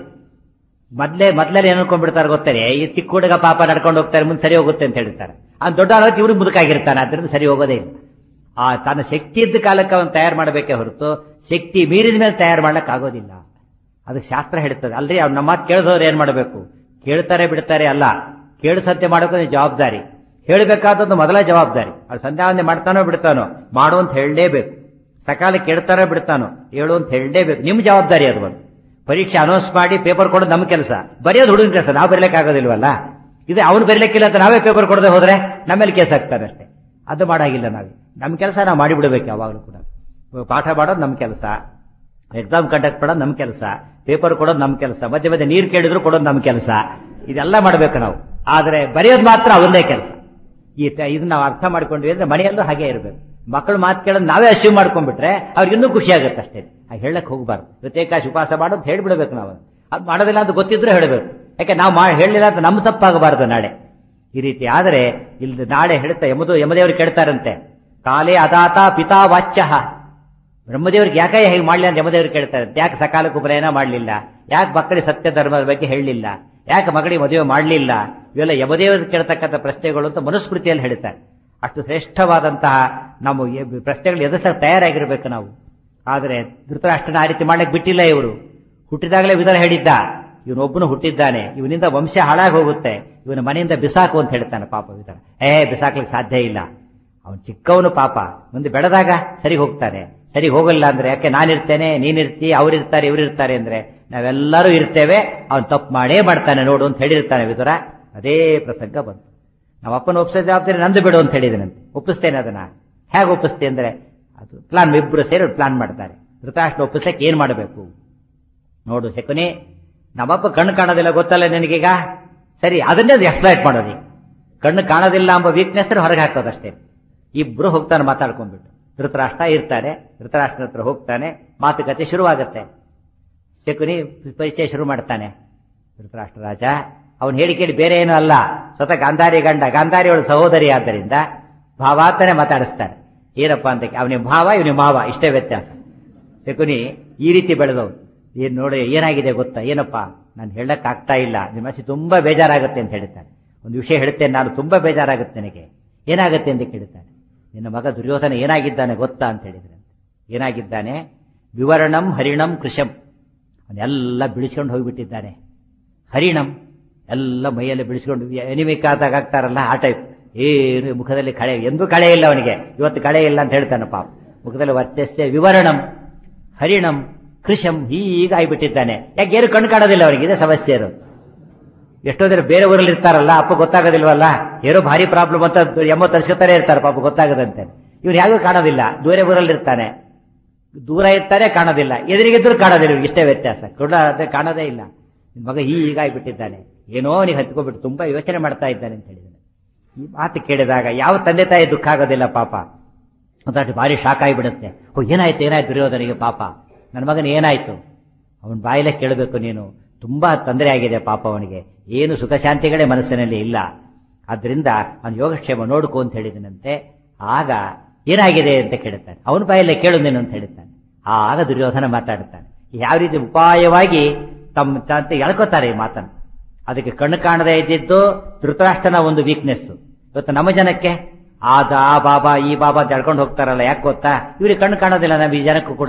ಮೊದ್ಲೇ ಮೊದ್ಲೇ ಏನ್ ಅನ್ಕೊಂಡ್ಬಿಡ್ತಾರೆ ಗೊತ್ತಾರೆ ಈ ಚಿಕ್ಕ ಹುಡುಗ ಪಾಪ ನಡ್ಕೊಂಡು ಹೋಗ್ತಾರೆ ಮುಂದೆ ಸರಿ ಹೋಗುತ್ತೆ ಅಂತ ಹೇಳ್ತಾರೆ ಆ ದೊಡ್ಡ ಆಳಕ್ಕೆ ಇವ್ರಿಗೆ ಮುದುಕಾಗಿರ್ತಾನೆ ಅದರಿಂದ ಸರಿ ಹೋಗೋದೇ ಇಲ್ಲ ಆ ತನ್ನ ಶಕ್ತಿ ಇದ್ದ ಕಾಲಕ್ಕೆ ಅವನು ತಯಾರು ಮಾಡಬೇಕೇ ಹೊರತು ಶಕ್ತಿ ಮೀರಿದ ಮೇಲೆ ತಯಾರು ಮಾಡ್ಲಿಕ್ಕೆ ಆಗೋದಿಲ್ಲ ಅದಕ್ಕೆ ಶಾಸ್ತ್ರ ಹೇಳ್ತದೆ ಅಲ್ರಿ ಅವ್ನು ನಮ್ಮ ಮಾತು ಕೇಳಿದವ್ರು ಏನ್ ಮಾಡಬೇಕು ಕೇಳ್ತಾರೆ ಬಿಡ್ತಾರೆ ಅಲ್ಲ ಕೇಳಿಸಂತೆ ಮಾಡೋಕೆ ಜವಾಬ್ದಾರಿ ಹೇಳಬೇಕಾದದ್ದು ಮೊದಲ ಜವಾಬ್ದಾರಿ ಅವ್ರು ಸಂಧ್ಯಾ ವಂದನೆ ಮಾಡ್ತಾನೋ ಬಿಡ್ತಾನೋ ಮಾಡು ಅಂತ ಹೇಳಲೇಬೇಕು ಸಕಾಲ ಕೇಳ್ತಾರೋ ಬಿಡ್ತಾನೋ ಹೇಳು ಅಂತ ಹೇಳಲೇಬೇಕು ನಿಮ್ ಜವಾಬ್ದಾರಿ ಅದು ಒಂದು ಪರೀಕ್ಷೆ ಅನೌನ್ಸ್ ಮಾಡಿ ಪೇಪರ್ ಕೊಡೋದು ನಮ್ಮ ಕೆಲಸ ಬರೆಯೋದು ಹುಡುಗನ ಕೆಲಸ ನಾವು ಬರೀಲಿಕ್ಕೆ ಆಗೋದಿಲ್ವಲ್ಲ ಇದು ಅವ್ನು ಬರೀಲಿಕ್ಕಿಲ್ಲ ಅಂತ ನಾವೇ ಪೇಪರ್ ಕೊಡದೆ ಹೋದ್ರೆ ನಮ್ಮೇಲೆ ಕೇಸ್ ಹಾಕ್ತಾರೆ ಅಷ್ಟೇ ಅದು ಮಾಡಾಗಿಲ್ಲ ನಾವೇ ನಮ್ಮ ಕೆಲಸ ನಾವು ಮಾಡಿಬಿಡ್ಬೇಕು ಯಾವಾಗಲೂ ಕೂಡ ಪಾಠ ಮಾಡೋದು ನಮ್ಮ ಕೆಲಸ ಎಕ್ಸಾಮ್ ಕಂಡಕ್ಟ್ ಮಾಡೋದು ನಮ್ಮ ಕೆಲಸ ಪೇಪರ್ ಕೊಡೋದು ನಮ್ಮ ಕೆಲಸ ಮಧ್ಯೆ ಮಧ್ಯೆ ನೀರು ಕೇಳಿದ್ರು ಕೊಡೋದು ನಮ್ಮ ಕೆಲಸ ಇದೆಲ್ಲ ಮಾಡ್ಬೇಕು ನಾವು ಆದ್ರೆ ಬರೆಯೋದು ಮಾತ್ರ ಅವನದೇ ಕೆಲಸ ಈ ತ- ಇದನ್ನ ನಾವು ಅರ್ಥ ಮಾಡ್ಕೊಂಡ್ವಿ ಅಂದ್ರೆ ಮನೆಯಲ್ಲೂ ಹಾಗೆ ಇರಬೇಕು ಮಕ್ಕಳು ಮಾತು ಕೇಳೋದು ನಾವೇ ಅಶ್ಯೂವ್ ಮಾಡ್ಕೊಂಡ್ಬಿಟ್ರೆ ಅವ್ರಿಗೆ ಇನ್ನೂ ಖುಷಿ ಆಗುತ್ತೆ ಅಷ್ಟೇ ಹಾಗೆ ಹೇಳಕ್ ಹೋಗ್ಬಾರ್ದು ಪ್ರತ್ಯೇಕಾಶ ಉಪವಾಸ ಮಾಡೋದು ಹೇಳ್ಬಿಡ್ಬೇಕು ನಾವು ಅದು ಮಾಡೋದಿಲ್ಲ ಅಂತ ಗೊತ್ತಿದ್ರು ಹೇಳಬೇಕು ಯಾಕೆ ನಾವು ಮಾ ಹೇಳಲಿಲ್ಲ ಅಂತ ನಮ್ಮ ತಪ್ಪಾಗಬಾರದು ನಾಳೆ ಈ ರೀತಿ ಆದರೆ ಇಲ್ಲಿ ನಾಳೆ ಹೇಳ್ತಾ ಯಮದು ಯಮದೇವರು ಕೇಳ್ತಾರಂತೆ ಕಾಲೇ ಅದಾತ ಪಿತಾ ವಾಚ್ಯ ಬ್ರಹ್ಮದೇವ್ರಿಗೆ ಯಾಕೆ ಹೇಗೆ ಮಾಡ್ಲಿ ಅಂತ ಯಮದೇವರು ಕೇಳ್ತಾರೆ ಯಾಕೆ ಸಕಾಲಕ್ಕೆ ಉಪನಯನ ಮಾಡಲಿಲ್ಲ ಯಾಕೆ ಮಕ್ಕಳಿಗೆ ಸತ್ಯ ಧರ್ಮದ ಬಗ್ಗೆ ಹೇಳಲಿಲ್ಲ ಯಾಕೆ ಮಗಳಿಗೆ ಮದುವೆ ಮಾಡಲಿಲ್ಲ ಇವೆಲ್ಲ ಯಮದೇವರು ಕೇಳ್ತಕ್ಕಂಥ ಪ್ರಶ್ನೆಗಳು ಅಂತ ಮನುಸ್ಮೃತಿಯಲ್ಲಿ ಹೇಳ್ತಾರೆ ಅಷ್ಟು ಶ್ರೇಷ್ಠವಾದಂತಹ ನಮ್ಮ ಈ ಪ್ರಶ್ನೆಗಳು ಎದುರಿಸಕ್ಕೆ ತಯಾರಾಗಿರ್ಬೇಕು ನಾವು ಆದರೆ ಧೃತರಾಷ್ಟ್ರನ ಆ ರೀತಿ ಮಾಡಕ್ಕೆ ಬಿಟ್ಟಿಲ್ಲ ಇವರು ಹುಟ್ಟಿದಾಗಲೇ ವಿಧಾನ ಹೇಳಿದ್ದ ಇವನೊಬ್ಬನು ಹುಟ್ಟಿದ್ದಾನೆ ಇವನಿಂದ ವಂಶ ಹಾಳಾಗಿ ಹೋಗುತ್ತೆ ಇವನ ಮನೆಯಿಂದ ಬಿಸಾಕು ಅಂತ ಹೇಳ್ತಾನೆ ಪಾಪ ವಿಧಾನ ಏ ಬಿಸಾಕ್ಲಿಕ್ಕೆ ಸಾಧ್ಯ ಇಲ್ಲ ಅವನು ಚಿಕ್ಕವನು ಪಾಪ ಮುಂದೆ ಬೆಳೆದಾಗ ಸರಿ ಹೋಗ್ತಾನೆ ಸರಿ ಹೋಗಲ್ಲ ಅಂದ್ರೆ ಯಾಕೆ ನಾನಿರ್ತೇನೆ ನೀನಿರ್ತಿ ಅವ್ರಿರ್ತಾರೆ ಇವ್ರಿರ್ತಾರೆ ಅಂದ್ರೆ ನಾವೆಲ್ಲರೂ ಇರ್ತೇವೆ ಅವನು ತಪ್ಪು ಮಾಡೇ ಮಾಡ್ತಾನೆ ನೋಡು ಅಂತ ಹೇಳಿರ್ತಾನೆ ವಿದುರ ಅದೇ ಪ್ರಸಂಗ ಬಂತು ನಮ್ಮ ಅಪ್ಪನ ಒಪ್ಪಿಸೋ ಜವಾಬ್ದಾರಿ ನಂದು ಬಿಡು ಅಂತ ಹೇಳಿದನಂತೆ ಒಪ್ಪಿಸ್ತೇನೆ ಅದನ್ನ ಹೇಗೆ ಒಪ್ಪಿಸ್ತೆ ಅಂದ್ರೆ ಅದು ಪ್ಲಾನ್ ಇಬ್ಬರು ಸೇರಿ ಪ್ಲಾನ್ ಮಾಡ್ತಾರೆ ಧೃತರಾಷ್ಟ್ರ ಒಪ್ಪಿಸಕ್ಕೆ ಏನ್ ಮಾಡಬೇಕು ನೋಡು ಶಕುನಿ ನಮ್ಮಪ್ಪ ಕಣ್ಣು ಕಾಣೋದಿಲ್ಲ ಗೊತ್ತಲ್ಲ ನಿನಗೀಗ ಸರಿ ಅದನ್ನೇ ಎಕ್ಸ್ಪ್ಲೈಟ್ ಮಾಡೋದು ಈಗ. ಕಣ್ಣು ಕಾಣೋದಿಲ್ಲ ಎಂಬ ವೀಕ್ನೆಸ್ ಹೊರಗೆ ಹಾಕೋದಷ್ಟೇ ಇಬ್ರು ಹೋಗ್ತಾನೆ ಮಾತಾಡ್ಕೊಂಡ್ಬಿಟ್ಟು ಧೃತರಾಷ್ಟ್ರ ಇರ್ತಾರೆ ಧೃತರಾಷ್ಟ್ರ ಹತ್ರ ಹೋಗ್ತಾನೆ ಮಾತುಕತೆ ಶುರುವಾಗುತ್ತೆ ಶಕುನಿ ಪರಿಚಯ ಶುರು ಮಾಡ್ತಾನೆ ಧೃತರಾಷ್ಟ್ರ ರಾಜ ಅವನು ಹೇಳಿ ಕೇಳಿ ಬೇರೆ ಏನೂ ಅಲ್ಲ ಸ್ವತಃ ಗಾಂಧಾರಿ ಗಂಡ ಗಾಂಧಾರಿ ಅವಳು ಸಹೋದರಿ ಆದ್ದರಿಂದ ಭಾವಾತನೇ ಮಾತಾಡಿಸ್ತಾನೆ ಏನಪ್ಪಾ ಅಂತ ಅವನಿಗೆ ಭಾವ ಇವನಿಗೆ ಮಾವ ಇಷ್ಟೇ ವ್ಯತ್ಯಾಸ ಶಕುನಿ ಈ ರೀತಿ ಬೆಳೆದವನು ಏನ್ ನೋಡಿ ಏನಾಗಿದೆ ಗೊತ್ತಾ ಏನಪ್ಪಾ ನಾನು ಹೇಳಕ್ ಆಗ್ತಾ ಇಲ್ಲ ನಿಮ್ಮ ಮನಸ್ಸಿಗೆ ತುಂಬಾ ಬೇಜಾರಾಗುತ್ತೆ ಅಂತ ಹೇಳ್ತಾನೆ ಒಂದು ವಿಷಯ ಹೇಳ್ತೇನೆ ನಾನು ತುಂಬಾ ಬೇಜಾರಾಗುತ್ತೆ ನನಗೆ ಏನಾಗುತ್ತೆ ಅಂತ ಕೇಳ್ತಾನೆ ನಿನ್ನ ಮಗ ದುರ್ಯೋಧನ ಏನಾಗಿದ್ದಾನೆ ಗೊತ್ತಾ ಅಂತ ಹೇಳಿದ್ರೆ ಏನಾಗಿದ್ದಾನೆ ವಿವರಣಂ ಹರಿಣಂ ಕೃಶಂ ಅವನ್ನೆಲ್ಲ ಬಿಡಿಸ್ಕೊಂಡು ಹೋಗಿಬಿಟ್ಟಿದ್ದಾನೆ ಹರಿಣಂ ಎಲ್ಲ ಮೈಯಲ್ಲಿ ಬಿಡಿಸ್ಕೊಂಡು ಎನಿಮಿಕ್ ಆದಾಗ ಆಗ್ತಾರಲ್ಲ ಆ ಟೈಪ್ ಏನು ಮುಖದಲ್ಲಿ ಕಳೆ ಎಂದೂ ಕಳೆ ಇಲ್ಲ ಅವನಿಗೆ ಇವತ್ತು ಕಳೆ ಇಲ್ಲ ಅಂತ ಹೇಳ್ತಾನೆ ಪಾಪ ಮುಖದಲ್ಲಿ ವರ್ಚಸ್ಸೆ ವಿವರಣಂ ಹರಿಣಂ ಕೃಷಂ ಹೀಗಾಗ್ಬಿಟ್ಟಿದ್ದಾನೆ ಯಾಕೆ ಏನು ಕಣ್ಣು ಕಾಣೋದಿಲ್ಲ ಅವರಿಗೆ ಇದೇ ಸಮಸ್ಯೆ ಇರೋದು ಎಷ್ಟೋ ಜನ ಬೇರೆ ಊರಲ್ಲಿ ಇರ್ತಾರಲ್ಲ ಅಪ್ಪ ಗೊತ್ತಾಗೋದಿಲ್ವಲ್ಲ ಏನೋ ಭಾರಿ ಪ್ರಾಬ್ಲಮ್ ಅಂತ ಎಮ್ಮೋ ತರಿಸ್ಕೊತಾನೆ ಇರ್ತಾರೆ ಪಾಪ ಗೊತ್ತಾಗದಂತೆ ಇವ್ರು ಯಾರಿಗೂ ಕಾಣೋದಿಲ್ಲ ದೂರ ಊರಲ್ಲಿ ಇರ್ತಾನೆ ದೂರ ಇರ್ತಾರೆ ಕಾಣೋದಿಲ್ಲ ಎದುರಿಗಿದ್ರು ಕಾಣೋದಿಲ್ಲ ಇವ್ರಿಗೆ ಇಷ್ಟೇ ವ್ಯತ್ಯಾಸ ಕೂಡ ಅದೇ ಕಾಣೋದೇ ಇಲ್ಲ ನಿನ್ ಮಗ ಹೀಗಾಗ್ಬಿಟ್ಟಿದ್ದಾನೆ ಏನೋ ನೀನು ಹತ್ಕೊಬಿಟ್ಟು ತುಂಬಾ ಯೋಚನೆ ಮಾಡ್ತಾ ಇದ್ದಾನೆ ಅಂತ ಹೇಳಿದ್ದಾನೆ ಈ ಮಾತು ಕೇಳಿದಾಗ ಯಾವ ತಂದೆ ತಾಯಿ ದುಃಖ ಆಗೋದಿಲ್ಲ ಪಾಪ ಒಂದಾಟಿ ಭಾರಿ ಶಾಕ್ ಆಗಿಬಿಡುತ್ತೆ ಓ ಏನಾಯ್ತು ಏನಾಯ್ತು ದುರ್ಯೋಧನಿಗೆ ಪಾಪ ನನ್ನ ಮಗನ ಏನಾಯ್ತು ಅವನ ಬಾಯಿಲೆ ಕೇಳಬೇಕು ನೀನು ತುಂಬಾ ತೊಂದರೆ ಆಗಿದೆ ಪಾಪ ಅವನಿಗೆ ಏನು ಸುಖ ಶಾಂತಿಗಳೇ ಮನಸ್ಸಿನಲ್ಲಿ ಇಲ್ಲ ಆದ್ರಿಂದ ಅವನ ಯೋಗಕ್ಷೇಮ ನೋಡ್ಕೊ ಅಂತ ಹೇಳಿದನಂತೆ ಆಗ ಏನಾಗಿದೆ ಅಂತ ಕೇಳುತ್ತಾನೆ ಅವನ ಬಾಯಲ್ಲೇ ಕೇಳು ನೀನು ಅಂತ ಹೇಳ್ತಾನೆ ಆಗ ದುರ್ಯೋಧನ ಮಾತಾಡುತ್ತಾನೆ ಯಾವ ರೀತಿ ಉಪಾಯವಾಗಿ ತಮ್ಮ ಅಂತ ಎಳ್ಕೋತಾರೆ ಈ ಮಾತನ್ನು ಅದಕ್ಕೆ ಕಣ್ಣು ಕಾಣದೇ ಇದ್ದಿದ್ದು ಧೃತರಾಷ್ಟ್ರನ ಒಂದು ವೀಕ್ನೆಸ್ ಇವತ್ತು ನಮ್ಮ ಜನಕ್ಕೆ ಆದ ಆ ಬಾಬಾ ಈ ಬಾಬಾ ಅಂತ ಎಳ್ಕೊಂಡು ಹೋಗ್ತಾರಲ್ಲ ಯಾಕೆ ಗೊತ್ತಾ ಇವ್ರಿಗೆ ಕಣ್ಣು ಕಾಣೋದಿಲ್ಲ ನಮ್ಮ ಈ ಜನಕ್ಕೂ ಕೂಡ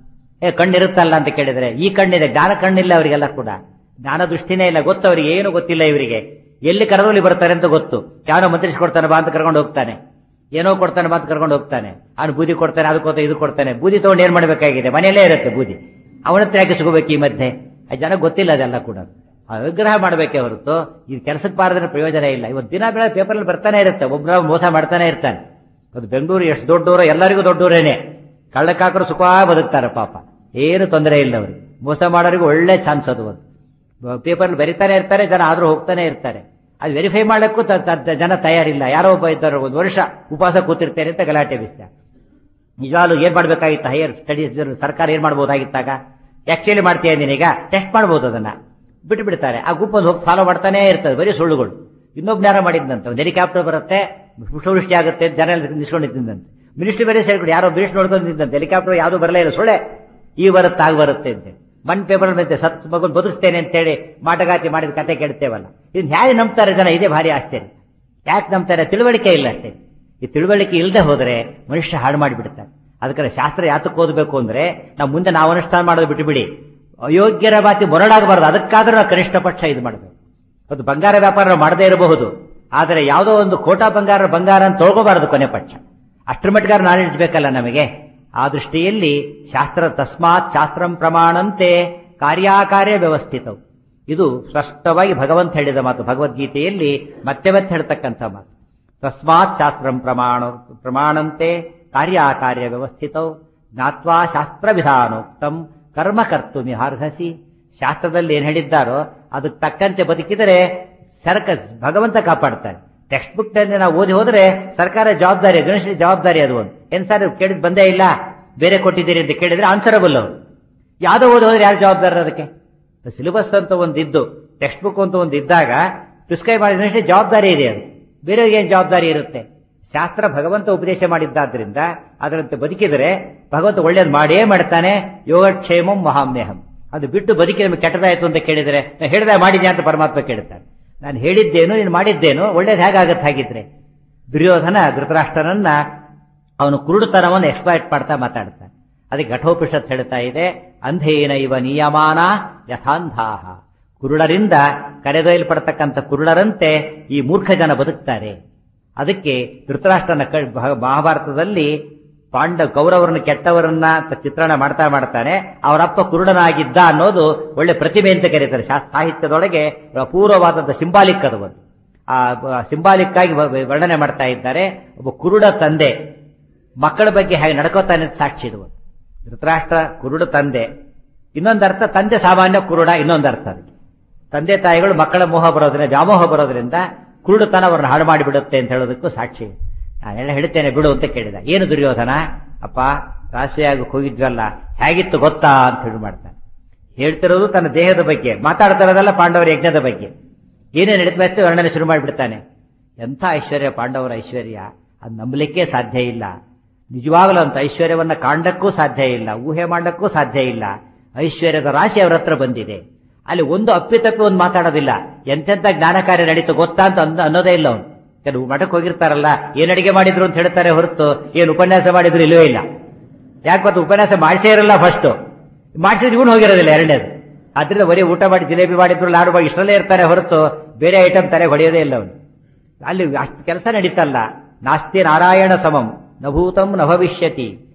ಏ ಕಣ್ಣಿರುತ್ತಲ್ಲ ಅಂತ ಕೇಳಿದ್ರೆ ಈ ಕಣ್ಣಿದೆ ಜ್ಞಾನ ಕಣ್ಣಿಲ್ಲ ಅವರಿಗೆಲ್ಲ ಕೂಡ ಜ್ಞಾನ ದೃಷ್ಟಿನೇ ಇಲ್ಲ ಗೊತ್ತು ಅವರಿಗೆ ಏನು ಗೊತ್ತಿಲ್ಲ ಇವರಿಗೆ ಎಲ್ಲಿ ಕರೆದಲ್ಲಿ ಬರ್ತಾರೆ ಅಂತ ಗೊತ್ತು ಯಾವನೋ ಮಂತ್ರಿಸಿ ಕೊಡ್ತಾನೆ ಬಾ ಅಂತ ಕರ್ಕೊಂಡು ಹೋಗ್ತಾನೆ ಏನೋ ಕೊಡ್ತಾನೆ ಬಾ ಅಂತ ಕರ್ಕೊಂಡು ಹೋಗ್ತಾನೆ ಅವನು ಬೂದಿ ಕೊಡ್ತಾನೆ ಅದಕ್ಕೋತ ಇದು ಕೊಡ್ತಾನೆ ಬೂದಿ ತಗೊಂಡು ಏನ್ ಮಾಡ್ಬೇಕಾಗಿದೆ ಮನೆಯಲ್ಲೇ ಇರುತ್ತೆ ಬೂದಿ ಅವನ ಹತ್ರ ಯಾಕೆ ಸಿಗೋಬೇಕು ಈ ಮಧ್ಯೆ ಆ ಜನ ಗೊತ್ತಿಲ್ಲ ಅದೆಲ್ಲ ಕೂಡ ವಿಗ್ರಹ ಮಾಡಬೇಕೇ ಹೊರತು ಇದು ಕೆಲಸಕ್ಕೆ ಬಾರದ್ರೆ ಪ್ರಯೋಜನ ಇಲ್ಲ ಇವತ್ತು ದಿನ ಬೆಳೆ ಪೇಪರಲ್ಲಿ ಬರ್ತಾನೆ ಇರುತ್ತೆ ಒಬ್ಬರ ಮೋಸ ಮಾಡ್ತಾನೆ ಇರ್ತಾನೆ ಅದು ಬೆಂಗಳೂರು ಎಷ್ಟು ದೊಡ್ಡವರು ಎಲ್ಲರಿಗೂ ದೊಡ್ಡವರೇನೆ ಕಳ್ಳಕ್ಕಾಕರು ಸುಖವಾಗಿ ಬದುಕ್ತಾರೆ ಪಾಪ ಏನು ತೊಂದರೆ ಇಲ್ಲ ಅವ್ರಿಗೆ ಮೋಸ ಮಾಡೋರಿಗೆ ಒಳ್ಳೆ ಚಾನ್ಸ್ ಅದು ಒಂದು ಪೇಪರ್ ಬರಿತಾನೆ ಇರ್ತಾರೆ ಜನ ಆದ್ರೂ ಹೋಗ್ತಾನೆ ಇರ್ತಾರೆ ಅದು ವೆರಿಫೈ ಮಾಡಕ್ಕೂ ತ- ತ- ಜನ ತಯಾರಿಲ್ಲ ಯಾರೋ ಒಬ್ಬ ಇದ್ದಾರೆ ಒಂದು ವರ್ಷ ಉಪವಾಸ ಕೂತಿರ್ತೇನೆ ಅಂತ ಗಲಾಟೆ ಬಿಸ್ತ ನಿಜವಾಗ್ಲೂ ಏನ್ ಮಾಡ್ಬೇಕಾಗಿತ್ತು ಹೈಯರ್ ಸ್ಟಡೀಸ್ ಸರ್ಕಾರ ಏನ್ ಮಾಡ್ಬೋದಾಗಿತ್ತಾಗ ಆಕ್ಚುಲಿ ಮಾಡ್ತೀಯ ನೀನೀಗ ಟೆಸ್ಟ್ ಮಾಡ್ಬೋದು ಅದನ್ನ ಬಿಟ್ಟು ಬಿಡ್ತಾರೆ ಆ ಗುಂಪಲ್ಲಿ ಹೋಗಿ ಫಾಲೋ ಮಾಡ್ತಾನೆ ಇರ್ತದೆ ಬರೀ ಸುಳ್ಳುಗಳು ಇನ್ನೊಬ್ಬ ಜ್ಞಾನ ಮಾಡಿದ್ದಂತೆ ಒಂದು ಹೆಲಿಕಾಪ್ಟರ್ ಬರುತ್ತೆ ಪುಷ್ಪವೃಷ್ಟಿ ಆಗುತ್ತೆ ಜನ ಎಲ್ಲ ನಿಂತ್ಕೊಂಡಿದ್ದಂತೆ ಮಿನಿಸ್ಟ್ರಿ ಬೇರೆ ಸೇರ್ಕೊಂಡು ಯಾರೋ ಮಿನಿಸ್ಟ್ರಿ ನೋಡ್ಕೊಂಡು ನಿಂತಂತೆ ಹೆಲಿಕಾಪ್ಟರ್ ಯಾವುದು ಬರಲೇ ಇಲ್ಲ ಸುಳ್ಳೆ ಈ ಬರುತ್ತೆ ಆಗ ಬರುತ್ತೆ ಅಂತ ಮಣ್ ಪೇಪರ್ ಬಂತೆ ಸತ್ ಮಗನ್ ಬದುಕಿಸ್ತೇನೆ ಅಂತೇಳಿ ಮಾಟಗಾತಿ ಮಾಡಿದ ಕತೆ ಕೇಳ್ತೇವಲ್ಲ ಇದನ್ನ ಹೇಗೆ ನಂಬ್ತಾರೆ ಜನ ಇದೇ ಭಾರಿ ಆಶ್ಚರ್ಯ ಯಾಕೆ ನಂಬ್ತಾರೆ ತಿಳುವಳಿಕೆ ಇಲ್ಲ ಅಷ್ಟೇ ಈ ತಿಳುವಳಿಕೆ ಇಲ್ಲದೆ ಹೋದ್ರೆ ಮನುಷ್ಯ ಹಾಳು ಮಾಡಿಬಿಡ್ತಾರೆ ಅದಕ್ಕೆ ಶಾಸ್ತ್ರ ಯಾತಕ್ಕೆ ಓದಬೇಕು ಅಂದ್ರೆ ನಾವು ಮುಂದೆ ನಾವು ಅನುಷ್ಠಾನ ಮಾಡೋದು ಬಿಟ್ಟುಬಿಡಿ ಅಯೋಗ್ಯರ ಬಾತಿ ಮೊರಡಾಗಬಾರದು ಅದಕ್ಕಾದ್ರೂ ನಾವು ಕನಿಷ್ಠ ಪಕ್ಷ ಇದು ಮಾಡಬೇಕು ಅದು ಬಂಗಾರ ವ್ಯಾಪಾರ ನಾವು ಮಾಡದೇ ಇರಬಹುದು ಆದರೆ ಯಾವುದೋ ಒಂದು ಕೋಟಾ ಬಂಗಾರ ಬಂಗಾರ ಅಂತ ತೊಳ್ಕೋಬಾರದು ಕೊನೆ ಪಕ್ಷ ಅಷ್ಟರ ಮಟ್ಟಿಗಾರ ನಾಲೆಡ್ಜ್ ಬೇಕಲ್ಲ ನಮಗೆ ಆ ದೃಷ್ಟಿಯಲ್ಲಿ ಶಾಸ್ತ್ರ ತಸ್ಮಾತ್ ಶಾಸ್ತ್ರಂ ಪ್ರಮಾಣಂತೆ ಕಾರ್ಯಾಕಾರ್ಯ ವ್ಯವಸ್ಥಿತವು ಇದು ಸ್ಪಷ್ಟವಾಗಿ ಭಗವಂತ ಹೇಳಿದ ಮಾತು ಭಗವದ್ಗೀತೆಯಲ್ಲಿ ಮತ್ತೆ ಮತ್ತೆ ಹೇಳ್ತಕ್ಕಂಥ ಮಾತು ತಸ್ಮಾತ್ ಶಾಸ್ತ್ರಂ ಪ್ರಮಾಣ ಪ್ರಮಾಣಂತೆ ಕಾರ್ಯಾಕಾರ್ಯ ವ್ಯವಸ್ಥಿತವು ಜ್ಞಾತ್ವಾ ಶಾಸ್ತ್ರ ವಿಧಾನೋಕ್ತಂ ಕರ್ಮ ಕರ್ತುಮಿಹಾರ್ಹಸಿ ಶಾಸ್ತ್ರದಲ್ಲಿ ಏನ್ ಹೇಳಿದ್ದಾರೋ ಅದಕ್ಕೆ ತಕ್ಕಂತೆ ಬದುಕಿದರೆ ಸರ್ಕ ಭಗವಂತ ಕಾಪಾಡ್ತಾನೆ ಟೆಕ್ಸ್ಟ್ ಬುಕ್ ನಾವು ಓದಿ ಹೋದ್ರೆ ಸರ್ಕಾರ ಜವಾಬ್ದಾರಿ ಗಣೇಶ ಜವಾಬ್ದಾರಿ ಅದು ಒಂದು ಏನ್ ಸರ್ ಕೇಳಿದ್ ಬಂದೇ ಇಲ್ಲ ಬೇರೆ ಕೊಟ್ಟಿದ್ದೀರಿ ಅಂತ ಕೇಳಿದ್ರೆ ಆನ್ಸರಬಲ್ ಅವರು ಯಾವ್ದೋ ಓದಿ ಹೋದ್ರೆ ಯಾರು ಜವಾಬ್ದಾರ ಅದಕ್ಕೆ ಸಿಲೆಬಸ್ ಅಂತ ಒಂದು ಇದ್ದು ಟೆಕ್ಸ್ಟ್ ಬುಕ್ ಅಂತ ಒಂದು ಇದ್ದಾಗ ಪ್ರಿಸ್ಕ್ರೈಬ್ ಮಾಡಿದ್ರೆ ಜವಾಬ್ದಾರಿ ಇದೆ ಅದು ಬೇರೆಯವ್ರಿಗೆ ಏನ್ ಜವಾಬ್ದಾರಿ ಇರುತ್ತೆ ಶಾಸ್ತ್ರ ಭಗವಂತ ಉಪದೇಶ ಮಾಡಿದ್ದಾದ್ರಿಂದ ಅದರಂತೆ ಬದುಕಿದರೆ ಭಗವಂತ ಒಳ್ಳೇದು ಮಾಡೇ ಮಾಡ್ತಾನೆ ಯೋಗಕ್ಷೇಮಂ ಮಹಾಮ್ಯಹಂ ಅದು ಬಿಟ್ಟು ಬದುಕಿ ನಮಗೆ ಕೆಟ್ಟದಾಯ್ತು ಅಂತ ಕೇಳಿದರೆ ನಾನು ಹೇಳಿದ ಮಾಡಿದ್ಯಾ ಅಂತ ಪರಮಾತ್ಮ ಕೇಳ್ತಾನೆ ನಾನು ಹೇಳಿದ್ದೇನು ನೀನು ಮಾಡಿದ್ದೇನು ಒಳ್ಳೇದು ಹೇಗಾಗತ್ತೆ ಹಾಗಿದ್ರೆ ದುರ್ಯೋಧನ ಧೃತರಾಷ್ಟ್ರನನ್ನ ಅವನು ಕುರುಡುತನವನ್ನು ಎಕ್ಸ್ಪ್ಲಾಯ್ಟ್ ಮಾಡ್ತಾ ಮಾತಾಡ್ತಾನೆ ಅದಕ್ಕೆ ಘಟೋಪನಿಷತ್ ಹೇಳ್ತಾ ಇದೆ ಅಂಧೇನ ಇವ ನಿಯಮಾನ ಯಥಾಂಧಾಹ ಕುರುಡರಿಂದ ಕರೆದೊಯ್ಯಲ್ಪಡ್ತಕ್ಕಂಥ ಕುರುಡರಂತೆ ಈ ಮೂರ್ಖ ಜನ ಬದುಕ್ತಾರೆ ಅದಕ್ಕೆ ಧೃತರಾಷ್ಟ್ರನ ಕ- ಭ- ಮಹಾಭಾರತದಲ್ಲಿ ಪಾಂಡ ಕೌರವರನ್ನು ಕೆಟ್ಟವರನ್ನ ತ- ಚಿತ್ರಣ ಮಾಡ್ತಾ ಮಾಡ್ತಾನೆ ಅವರಪ್ಪ ಕುರುಡನಾಗಿದ್ದ ಅನ್ನೋದು ಒಳ್ಳೆ ಪ್ರತಿಭೆ ಅಂತ ಕರೀತಾರೆ ಶಾಸ್ತ್ರ ಸಾಹಿತ್ಯದೊಳಗೆ ಅಪೂರ್ವವಾದಂಥ ಸಿಂಬಾಲಿಕ್ ಅದು ಒಂದು ಆ ಸಿಂಬಾಲಿಕ್ ಆಗಿ ವ- ವ- ವರ್ಣನೆ ಮಾಡ್ತಾ ಇದ್ದಾರೆ ಒಬ್ಬ ಕುರುಡ ತಂದೆ ಮಕ್ಕಳ ಬಗ್ಗೆ ಹೇಗೆ ನಡ್ಕೋತಾನೆ ಅಂತ ಸಾಕ್ಷಿ ಇದು ಒಂದು. ಧೃತರಾಷ್ಟ್ರ ಕುರುಡ ತಂದೆ ಇನ್ನೊಂದು ಅರ್ಥ ತಂದೆ ಸಾಮಾನ್ಯ ಕುರುಡ ಇನ್ನೊಂದು ಅರ್ಥ ಅದಕ್ಕೆ ತಂದೆ ತಾಯಿಗಳು ಮಕ್ಕಳ ಮೋಹ ಬರೋದ್ರಿಂದ ವ್ಯಾಮೋಹ ಬರೋದ್ರಿಂದ ಕುರುಡುತನ ಅವ್ರನ್ನ ಹಾಳು ಮಾಡಿಬಿಡುತ್ತೆ ಅಂತ ಹೇಳೋದಕ್ಕೂ ಸಾಕ್ಷಿ ನಾನೆಲ್ಲ ಹೇಳ್ತೇನೆ ಬಿಡು ಅಂತ ಕೇಳಿದ ಏನು ದುರ್ಯೋಧನ ಅಪ್ಪ ರಾಶಿಯಾಗಿ ಹೋಗಿದ್ವಲ್ಲ ಹೇಗಿತ್ತು ಗೊತ್ತಾ ಅಂತ ಹೇಳಿ ಮಾಡ್ತಾನೆ ಹೇಳ್ತಿರೋದು ತನ್ನ ದೇಹದ ಬಗ್ಗೆ ಮಾತಾಡ್ತಾ ಇರೋದಲ್ಲ ಪಾಂಡವರ ಯಜ್ಞದ ಬಗ್ಗೆ ಏನೇನು ನಡೀತಾ ವರ್ಣನೆ ಶುರು ಮಾಡಿಬಿಡ್ತಾನೆ ಎಂಥ ಐಶ್ವರ್ಯ ಪಾಂಡವರ ಐಶ್ವರ್ಯ ಅದು ನಂಬಲಿಕ್ಕೆ ಸಾಧ್ಯ ಇಲ್ಲ ನಿಜವಾಗಲೂ ಅಂತ ಐಶ್ವರ್ಯವನ್ನ ಕಾಣಕ್ಕೂ ಸಾಧ್ಯ ಇಲ್ಲ ಊಹೆ ಮಾಡಕ್ಕೂ ಸಾಧ್ಯ ಇಲ್ಲ ಐಶ್ವರ್ಯದ ರಾಶಿ ಅವರ ಹತ್ರ ಬಂದಿದೆ ಅಲ್ಲಿ ಒಂದು ಅಪ್ಪಿತಪ್ಪಿ ಒಂದು ಮಾತಾಡೋದಿಲ್ಲ ಎಂತೆಂಥ ಜ್ಞಾನ ಕಾರ್ಯ ನಡೀತು ಗೊತ್ತಾ ಅಂತ ಅಂದ ಅನ್ನೋದೇ ಇಲ್ಲ ಅವನು ಕೆಲವು ಮಠಕ್ಕೆ ಹೋಗಿರ್ತಾರಲ್ಲ ಏನ್ ಅಡಿಗೆ ಮಾಡಿದ್ರು ಅಂತ ಹೇಳ್ತಾರೆ ಹೊರತು ಏನ್ ಉಪನ್ಯಾಸ ಮಾಡಿದ್ರು ಇಲ್ಲವೇ ಇಲ್ಲ ಯಾಕೆ ಗೊತ್ತು ಉಪನ್ಯಾಸ ಮಾಡಿಸೇ ಇರಲ್ಲ ಫಸ್ಟ್ ಮಾಡಿಸಿದ್ರೆ ಇವನು ಹೋಗಿರೋದಿಲ್ಲ ಎರಡನೇದು ಆದ್ರಿಂದ ಬರೀ ಊಟ ಮಾಡಿ ಜಿಲೇಬಿ ಮಾಡಿದ್ರು ಲಾಡು ಮಾಡಿ ಇಷ್ಟರಲ್ಲೇ ಇರ್ತಾರೆ ಹೊರತು ಬೇರೆ ಐಟಮ್ ತಲೆ ಹೊಡೆಯೋದೇ ಇಲ್ಲ ಅವನು ಅಲ್ಲಿ ಅಷ್ಟು ಕೆಲಸ ನಡೀತಲ್ಲ ನಾಸ್ತಿ ನಾರಾಯಣ ಸಮಂ ನಭೂತಂ ನ ಭವಿಷ್ಯತಿ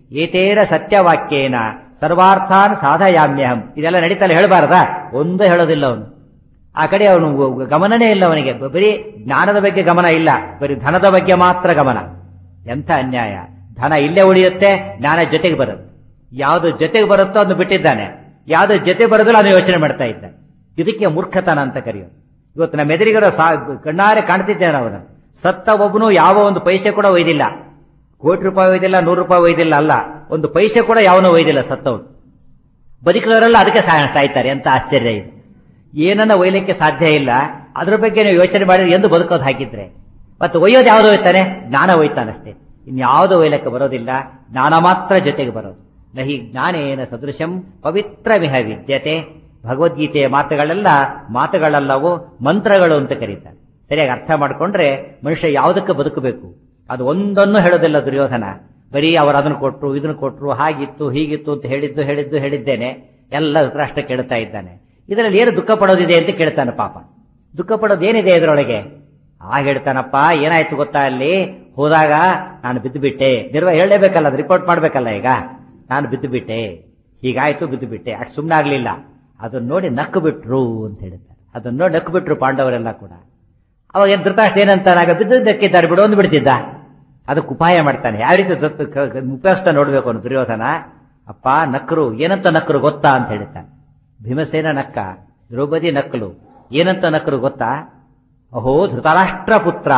ಏತೇರ ಸತ್ಯವಾಕ್ಯೇನ ಸರ್ವಾರ್ಥಾನ್ ಸಾಧಯಾಮ್ಯಹಂ ಇದೆಲ್ಲ ನಡೀತಲ್ಲ ಹೇಳಬಾರದಾ ಒಂದು ಹೇಳೋದಿಲ್ಲ ಅವನು ಆ ಕಡೆ ಅವನು ಗಮನನೇ ಇಲ್ಲ ಅವನಿಗೆ ಬರೀ ಜ್ಞಾನದ ಬಗ್ಗೆ ಗಮನ ಇಲ್ಲ ಬರೀ ಧನದ ಬಗ್ಗೆ ಮಾತ್ರ ಗಮನ ಎಂಥ ಅನ್ಯಾಯ ಧನ ಇಲ್ಲೇ ಉಳಿಯುತ್ತೆ ಜ್ಞಾನ ಜೊತೆಗೆ ಬರುತ್ತೆ ಯಾವುದು ಜೊತೆಗೆ ಬರುತ್ತೋ ಅದನ್ನು ಬಿಟ್ಟಿದ್ದಾನೆ ಯಾವುದು ಜೊತೆ ಬರೋದಿಲ್ಲ ಅದನ್ನು ಯೋಚನೆ ಮಾಡ್ತಾ ಇದ್ದಾನೆ ಇದಕ್ಕೆ ಮೂರ್ಖತನ ಅಂತ ಕರೆಯೋದು ಇವತ್ತು ನಮ್ಮ ಎದುರಿಗರ ಸಾ ಕಣ್ಣಾರೆ ಕಾಣ್ತಿದ್ದೇನೆ ಅವನು ಸತ್ತ ಒಬ್ಬನು ಯಾವ ಒಂದು ಪೈಸೆ ಕೂಡ ಒಯ್ದಿಲ್ಲ ಕೋಟಿ ರೂಪಾಯಿ ಒಯ್ದಿಲ್ಲ ನೂರು ರೂಪಾಯಿ ಒಯ್ದಿಲ್ಲ ಅಲ್ಲ ಒಂದು ಪೈಸೆ ಕೂಡ ಯಾವನೂ ಒಯ್ದಿಲ್ಲ ಸತ್ತವನು ಬದುಕಿದವರೆಲ್ಲ ಅದಕ್ಕೆ ಸಾ- ಸಾಯ್ತಾರೆ ಅಂತ ಆಶ್ಚರ್ಯ ಇದೆ ಏನನ್ನ ಒಯ್ಲಿಕ್ಕೆ ಸಾಧ್ಯ ಇಲ್ಲ ಅದ್ರ ಬಗ್ಗೆ ನೀವು ಯೋಚನೆ ಮಾಡಿದ್ರೆ ಎಂದು ಬದುಕೋದು ಹಾಕಿದ್ರೆ ಮತ್ತೆ ಒಯ್ಯೋದು ಯಾವುದು ಒಯ್ತಾನೆ ಜ್ಞಾನ ಒಯ್ತಾನಷ್ಟೇ ಇನ್ಯಾವುದು ಒಯ್ಲಕ್ಕೆ ಬರೋದಿಲ್ಲ ಜ್ಞಾನ ಮಾತ್ರ ಜೊತೆಗೆ ಬರೋದು ನಹಿ ಜ್ಞಾನೇನ ಸದೃಶಂ ಪವಿತ್ರ ಮಿಹ ವಿದ್ಯತೆ ಭಗವದ್ಗೀತೆಯ ಮಾತುಗಳೆಲ್ಲ ಮಾತುಗಳಲ್ಲವು ಮಂತ್ರಗಳು ಅಂತ ಕರೀತಾರೆ ಸರಿಯಾಗಿ ಅರ್ಥ ಮಾಡ್ಕೊಂಡ್ರೆ ಮನುಷ್ಯ ಯಾವುದಕ್ಕೆ ಬದುಕಬೇಕು ಅದು ಒಂದನ್ನು ಹೇಳೋದಿಲ್ಲ ದುರ್ಯೋಧನ ಬರೀ ಅವರು ಅದನ್ನು ಕೊಟ್ರು ಇದನ್ನು ಕೊಟ್ರು ಹಾಗಿತ್ತು ಹೀಗಿತ್ತು ಅಂತ ಹೇಳಿದ್ದು ಹೇಳಿದ್ದು ಹೇಳಿದ್ದೇನೆ ಎಲ್ಲ ಧೃತರಾಷ್ಟ್ರ ಕೇಳ್ತಾ ಇದ್ದಾನೆ ಇದರಲ್ಲಿ ಏನು ದುಃಖ ಪಡೋದಿದೆ ಅಂತ ಕೇಳ್ತಾನೆ ಪಾಪ ದುಃಖ ಪಡೋದು ಏನಿದೆ ಇದರೊಳಗೆ ಆಗ ಹೇಳ್ತಾನಪ್ಪ ಏನಾಯ್ತು ಗೊತ್ತಾ ಅಲ್ಲಿ ಹೋದಾಗ ನಾನು ಬಿದ್ದು ಬಿಟ್ಟೆ ನಿರ್ವ ಹೇಳಲೇಬೇಕಲ್ಲ ಅದು ರಿಪೋರ್ಟ್ ಮಾಡ್ಬೇಕಲ್ಲ ಈಗ ನಾನು ಬಿದ್ದು ಬಿಟ್ಟೆ ಹೀಗಾಯ್ತು ಬಿದ್ದು ಬಿಟ್ಟೆ ಅಷ್ಟು ಸುಮ್ಮನೆ ಆಗ್ಲಿಲ್ಲ ಅದನ್ನ ನೋಡಿ ನಕ್ಕು ಬಿಟ್ರು ಅಂತ ಹೇಳ್ತಾರೆ ಅದನ್ನ ನೋಡಿ ನಕ್ಕು ಬಿಟ್ರು ಪಾಂಡವರೆಲ್ಲ ಕೂಡ ಅವಾಗ ಏನ್ ಧೃತರಾಷ್ಟ್ರ ಏನಂತಾನಾಗ ಬಿದ್ದಕ್ಕಿದ್ದಾರೆ ಬಿಡು ಒಂದು ಬಿಡ್ತಿದ್ದ ಅದಕ್ಕೆ ಉಪಾಯ ಮಾಡ್ತಾನೆ ಯಾವ ರೀತಿ ದತ್ತು ಕ- ಕ- ಉಪಯೋಗಿಸ್ತಾ ನೋಡ್ಬೇಕು ಅವನು ದುರ್ಯೋಧನ ಅಪ್ಪ ನಕ್ಕರು ಏನಂತ ನಕ್ಕರು ಗೊತ್ತಾ ಅಂತ ಹೇಳ್ತಾನೆ ಭೀಮಸೇನ ನಕ್ಕ ದ್ರೌಪದಿ ನಕ್ಕಲು ಏನಂತ ನಕ್ಕರು ಗೊತ್ತಾ ಅಹೋ ಧೃತರಾಷ್ಟ್ರ ಪುತ್ರ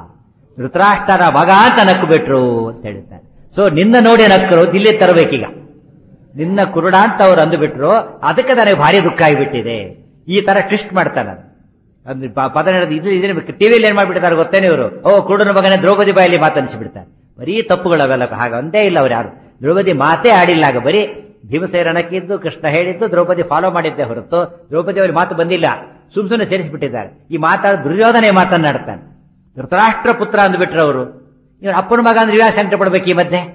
ಧೃತರಾಷ್ಟ್ರನ ಮಗ ಅಂತ ನಕ್ಕು ಬಿಟ್ರು ಅಂತ ಹೇಳ್ತಾನೆ ಸೊ ನಿನ್ನ ನೋಡಿ ನಕ್ಕರು ಇಲ್ಲಿ ತರಬೇಕೀಗ ನಿನ್ನ ಕುರುಡ ಅಂತ ಅವ್ರು ಅಂದುಬಿಟ್ರು ಅದಕ್ಕೆ ನನಗೆ ಭಾರಿ ದುಃಖ ಆಗಿಬಿಟ್ಟಿದೆ ಈ ತರ ಟ್ವಿಸ್ಟ್ ಮಾಡ್ತಾನೆ ಅದು. ಅಂದ್ರೆ ಪ- ಪದ ನಡೆದು ಇದು ಇದನ್ನ ಟಿವಿಯಲ್ಲಿ ಏನ್ ಮಾಡ್ಬಿಡ್ತಾರೆ ಗೊತ್ತೇನೆ ಇವರು ಓ ಕುರುಡನ ಮಗನೇ ದ್ರೌಪದಿ ಬಾಯಲ್ಲಿ ಮಾತನಿಸಿಬಿಡ್ತಾರೆ ಬರೀ ತಪ್ಪುಗಳವೆಲ್ಲ ಹಾಗ ಒಂದೇ ಇಲ್ಲ ಅವ್ರು ಯಾರು ದ್ರೌಪದಿ ಮಾತೇ ಆಡಿಲ್ಲ ಆಗ ಬರೀ ಭೀಮಸೇನಕ್ಕಿದ್ದು ಕೃಷ್ಣ ಹೇಳಿದ್ದು ದ್ರೌಪದಿ ಫಾಲೋ ಮಾಡಿದ್ದೆ ಹೊರತು ದ್ರೌಪದಿ ಅವ್ರಿಗೆ ಮಾತು ಬಂದಿಲ್ಲ ಸುಮ್ ಸುಮ್ಮನೆ ಸೇರಿಸಿಬಿಟ್ಟಿದ್ದಾರೆ ಈ ಮಾತಾಡ ದುರ್ಯೋಧನೆ ಮಾತನ್ನಾಡ್ತಾನೆ ಧೃತರಾಷ್ಟ್ರ ಪುತ್ರ ಅಂದ್ಬಿಟ್ರು ಅವರು ಇವ್ರ ಅಪ್ಪನ ಮಗ ಅಂದ್ರೆ ಇವ್ಯಾವ ಸಂಕಟ ಪಡ್ಬೇಕು ಈ ಮಧ್ಯೆ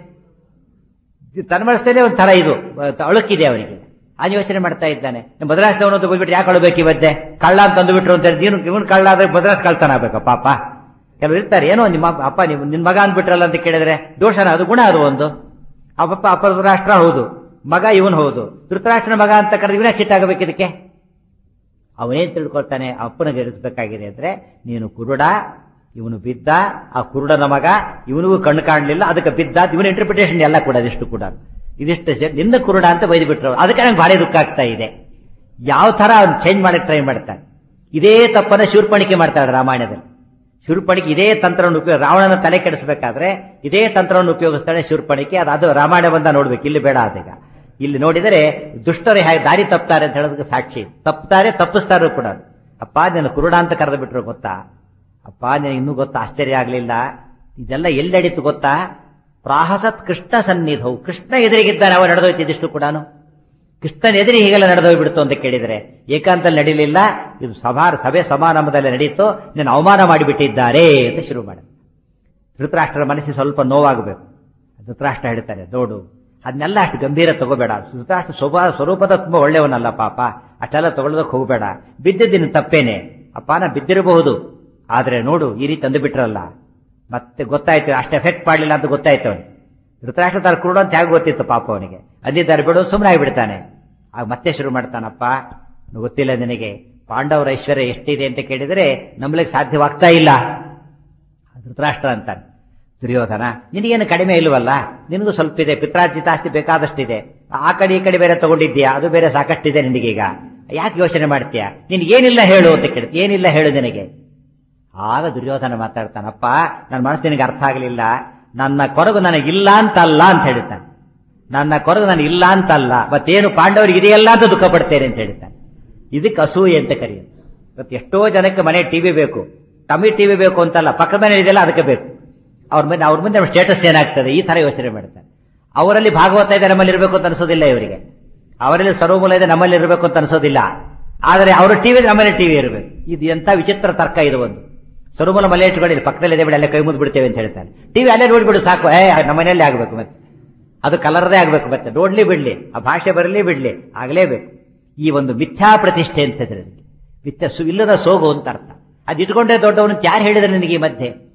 ತನ್ನ ಮನಸ್ಸಲ್ಲೇ ಒಂದು ತರ ಇದು ಅಹ್, ಅಳುಕಿದೆ ಅವನಿಗೆ ಆ ಯೋಚನೆ ಮಾಡ್ತಾ ಇದ್ದಾನೆ ಮದ್ರಾಸ್ನವನು ಅಂತ ಬಂದ್ಬಿಟ್ಟು ಯಾಕೆ ಅಳಬೇಕು ಈ ಮಧ್ಯೆ ಕಳ್ಳ ಅಂತ ಅಂದ್ಬಿಟ್ರು ಅಂತ ಹೇಳಿ ನೀನು ಇವನು ಕಳ್ಳ ಆದ್ರೆ ಮದ್ರಾಸ್ ಕಳ್ತಾನ ಆಗ್ಬೇಕು ಪಾಪ ಕೆಲವರು ಇರ್ತಾರೆ ಏನೋ ನಿಮ್ಮ ಅಪ್ಪ ನೀವು ನಿನ್ ಮಗ ಅಂದ್ಬಿಟ್ರಲ್ಲ ಅಂತ ಕೇಳಿದ್ರೆ ದೋಷನ ಅದು ಗುಣ ಅದು ಒಂದು ಅಪ್ಪಪ್ಪ ಅಪ್ಪ ಧೃತರಾಷ್ಟ್ರ ಹೌದು ಮಗ ಇವನು ಹೌದು ಧೃತರಾಷ್ಟ್ರನ ಮಗ ಅಂತ ಕರೆದು ಇವನೇ ಸಿಟ್ಟಾಗಬೇಕು ಇದಕ್ಕೆ ಅವನೇನ್ ತಿಳ್ಕೊಳ್ತಾನೆ ಅಪ್ಪನಿಗೆ ಇರಿಸಬೇಕಾಗಿದೆ ಅಂದ್ರೆ ನೀನು ಕುರುಡ ಇವನು ಬಿದ್ದ ಆ ಕುರುಡನ ಮಗ ಇವನಿಗೂ ಕಣ್ಣು ಕಾಣಲಿಲ್ಲ ಅದಕ್ಕೆ ಬಿದ್ದ ಇವನ ಇಂಟರ್ಪ್ರಿಟೇಷನ್ ಎಲ್ಲ ಕೂಡ ಇದಿಷ್ಟು ಕೂಡ ಇದಿಷ್ಟು ಸೇ- ನಿನ್ನ ಕುರುಡ ಅಂತ ಬೈದ್ಬಿಟ್ರು ಅದಕ್ಕೆ ನಂಗೆ ಭಾರಿ ದುಃಖ ಆಗ್ತಾ ಇದೆ ಯಾವ ತರ ಅವ್ನು ಚೇಂಜ್ ಮಾಡಕ್ ಟ್ರೈ ಮಾಡ್ತಾನೆ ಇದೇ ತಪ್ಪನ್ನ ಶೂರ್ಪಣಿಕೆ ಮಾಡ್ತಾಳೆ ರಾಮಾಯಣದಲ್ಲಿ ಶೂರ್ಪಣಿಕೆ ಇದೇ ತಂತ್ರವನ್ನು ಉಪಯೋಗ ರಾವಣನ ತಲೆ ಕೆಡಿಸಬೇಕಾದ್ರೆ ಇದೇ ತಂತ್ರವನ್ನು ಉಪಯೋಗಿಸ್ತಾಳೆ ಶೂರ್ಪಣಿಕೆ ಅದು ಅದು ರಾಮಾಯಣ ಬಂದ ನೋಡ್ಬೇಕು ಇಲ್ಲಿ ಬೇಡ ಅದೀಗ ಇಲ್ಲಿ ನೋಡಿದರೆ ದುಷ್ಟರು ಹೇಗೆ ದಾರಿ ತಪ್ತಾರೆ ಅಂತ ಹೇಳೋದಕ್ಕೆ ಸಾಕ್ಷಿ ತಪ್ತಾರೆ ತಪ್ಪಿಸ್ತಾರು ಕೂಡ ಅಪ್ಪ ನೀನು ಕುರುಡ ಅಂತ ಕರೆದು ಬಿಟ್ರು ಗೊತ್ತಾ ಅಪ್ಪ ನೀನು ಇನ್ನೂ ಗೊತ್ತಾ ಆಶ್ಚರ್ಯ ಆಗ್ಲಿಲ್ಲ ಇದೆಲ್ಲ ಎಲ್ಲೆಡಿತು ಗೊತ್ತಾ ಪ್ರಾಹಸತ್ ಕೃಷ್ಣ ಸನ್ನಿಧವು ಕೃಷ್ಣ ಎದುರಿಗಿದ್ದಾನೆ ಅವ ನಡೆದೋಯ್ತು ಇದಿಷ್ಟು ಕೂಡ ಕೃಷ್ಣನ ಎದುರಿ ಹೀಗೆಲ್ಲ ನಡೆದೋಗ್ಬಿಡ್ತು ಅಂತ ಕೇಳಿದರೆ ಏಕಾಂತಲ್ಲಿ ನಡೀಲಿಲ್ಲ ಇದು ಸಭಾ ಸಭೆ ಸಮಾರಂಭದಲ್ಲಿ ನಡೀತು ನೀನು ಅವಮಾನ ಮಾಡಿಬಿಟ್ಟಿದ್ದಾರೆ ಅಂತ ಶುರು ಮಾಡ ಧೃತರಾಷ್ಟ್ರರ ಮನಸ್ಸಿಗೆ ಸ್ವಲ್ಪ ನೋವಾಗಬೇಕು ಧೃತರಾಷ್ಟ್ರ ಹೇಳ್ತಾರೆ ನೋಡು ಅದನ್ನೆಲ್ಲ ಅಷ್ಟು ಗಂಭೀರ ತಗೋಬೇಡ ಧೃತರಾಷ್ಟ್ರ ಸ್ವಭಾವ ಸ್ವರೂಪದ ತುಂಬಾ ಒಳ್ಳೆಯವನಲ್ಲ ಪಾಪ ಅಷ್ಟೆಲ್ಲ ತಗೊಳ್ಳೋದಕ್ಕೆ ಹೋಗಬೇಡ ಬಿದ್ದಿದ್ದೀನಿ ತಪ್ಪೇನೆ ಅಪ್ಪ ನಾ ಬಿದ್ದಿರಬಹುದು ಆದ್ರೆ ನೋಡು ಈ ರೀತಿ ಅಂದುಬಿಟ್ರಲ್ಲ ಮತ್ತೆ ಗೊತ್ತಾಯ್ತು ಅಷ್ಟು ಎಫೆಕ್ಟ್ ಮಾಡಲಿಲ್ಲ ಅಂತ ಗೊತ್ತಾಯ್ತು ಅವನಿಗೆ ಧೃತರಾಷ್ಟ್ರ ತರ ಕುರುಡು ಅಂತ ಹೇಗೆ ಗೊತ್ತಿತ್ತು ಪಾಪ ಅವನಿಗೆ ಅಂದಿದ್ದಾರೆ ಬಿಡು ಸುಮ್ಮನೆ ಆಗಿಬಿಡ್ತಾನೆ ಆಗ ಮತ್ತೆ ಶುರು ಮಾಡ್ತಾನಪ್ಪ ಗೊತ್ತಿಲ್ಲ ನಿನಗೆ ಪಾಂಡವರ ಐಶ್ವರ್ಯ ಎಷ್ಟಿದೆ ಅಂತ ಕೇಳಿದರೆ ನಂಬಲಿಕ್ಕೆ ಸಾಧ್ಯವಾಗ್ತಾ ಇಲ್ಲ ಧೃತರಾಷ್ಟ್ರ ಅಂತಾನೆ ದುರ್ಯೋಧನ ನಿನಗೇನು ಕಡಿಮೆ ಇಲ್ವಲ್ಲ ನಿನಗೂ ಸ್ವಲ್ಪ ಇದೆ ಪಿತ್ರಾರ್ಜಿತ ಆಸ್ತಿ ಬೇಕಾದಷ್ಟಿದೆ ಆ ಕಡೆ ಈ ಕಡೆ ಬೇರೆ ತಗೊಂಡಿದ್ಯಾ ಅದು ಬೇರೆ ಸಾಕಷ್ಟಿದೆ ನಿನಗೀಗ ಯಾಕೆ ಯೋಚನೆ ಮಾಡ್ತೀಯ ನಿನಗೇನಿಲ್ಲ ಹೇಳು ಅಂತ ಕೇಳ್ತಿ ಏನಿಲ್ಲ ಹೇಳು ನಿನಗೆ ಆಗ ದುರ್ಯೋಧನ ಮಾತಾಡ್ತಾನಪ್ಪ ನನ್ನ ಮನಸ್ಸು ನಿನಗೆ ಅರ್ಥ ಆಗಲಿಲ್ಲ ನನ್ನ ಕೊರಗು ನನಗಿಲ್ಲ ಅಂತಲ್ಲ ಅಂತ ಹೇಳ್ತಾನೆ ನನ್ನ ಕೊರಗು ನನಗೆ ಇಲ್ಲ ಅಂತಲ್ಲ ಮತ್ತೇನು ಪಾಂಡವರಿಗೆ ಇದೆಯಲ್ಲ ಅಂತ ದುಃಖ ಪಡ್ತೇನೆ ಅಂತ ಹೇಳ್ತಾನೆ ಇದಕ್ಕೆ ಅಸೂಯೆ ಅಂತ ಕರೆಯೋದು ಇವತ್ತು ಎಷ್ಟೋ ಜನಕ್ಕೆ ಮನೆ ಟಿವಿ ಬೇಕು ತಮಿಳ್ ಟಿವಿ ಬೇಕು ಅಂತಲ್ಲ ಪಕ್ಕದ ಮನೆ ಇದೆಯಲ್ಲ ಅದಕ್ಕೆ ಬೇಕು ಅವ್ರ ಮೇಲೆ ಅವ್ರ ಮುಂದೆ ಸ್ಟೇಟಸ್ ಏನಾಗ್ತದೆ ಈ ತರ ಯೋಚನೆ ಮಾಡ್ತಾರೆ ಅವರಲ್ಲಿ ಭಾಗವತ ಇದೆ ನಮ್ಮಲ್ಲಿ ಇರಬೇಕು ಅಂತ ಅನ್ಸೋದಿಲ್ಲ ಇವರಿಗೆ ಅವರಲ್ಲಿ ಸರ್ವಮೂಲ ಇದೆ ನಮ್ಮಲ್ಲಿ ಇರಬೇಕು ಅಂತ ಅನ್ಸೋದಿಲ್ಲ ಆದರೆ ಅವರ ಟಿವಿ ನಮ್ಮಲ್ಲಿ ಟಿವಿ ಇರಬೇಕು ಇದು ಎಂತ ವಿಚಿತ್ರ ತರ್ಕ ಇದು ಒಂದು ಸರ್ವಮೂಲ ಮಲೆ ಇಟ್ಕೊಂಡಿಲ್ಲ ಪಕ್ಕದಲ್ಲಿ ಇದೆ ಬಿಡಿ ಅಲ್ಲೇ ಕೈ ಮುದ್ದು ಬಿಡ್ತೇವೆ ಅಂತ ಹೇಳ್ತಾರೆ ಟಿವಿ ಅಲ್ಲೇ ನೋಡ್ಬಿಡು ಸಾಕು ಏ ನಮ್ಮ ಮನೆಯಲ್ಲೇ ಆಗ್ಬೇಕು ಮತ್ತೆ ಅದು ಕಲರ್ದೇ ಆಗ್ಬೇಕು ಮತ್ತೆ ನೋಡ್ಲಿ ಬಿಡ್ಲಿ ಆ ಭಾಷೆ ಬರಲಿ ಬಿಡ್ಲಿ ಆಗ್ಲೇಬೇಕು ಈ ಒಂದು ಮಿಥ್ಯಾ ಪ್ರತಿಷ್ಠೆ ಅಂತ ಹೆಸರು ಇದಕ್ಕೆ. ಮಿಥ್ಯ ಸು ಇಲ್ಲದ ಸೋಗು ಅಂತ ಅರ್ಥ ಅದು ಇಟ್ಕೊಂಡ್ರೆ ದೊಡ್ಡವನು ಯಾರು ಹೇಳಿದ್ರೆ ನಿನಗೆ ಈ ಮಧ್ಯೆ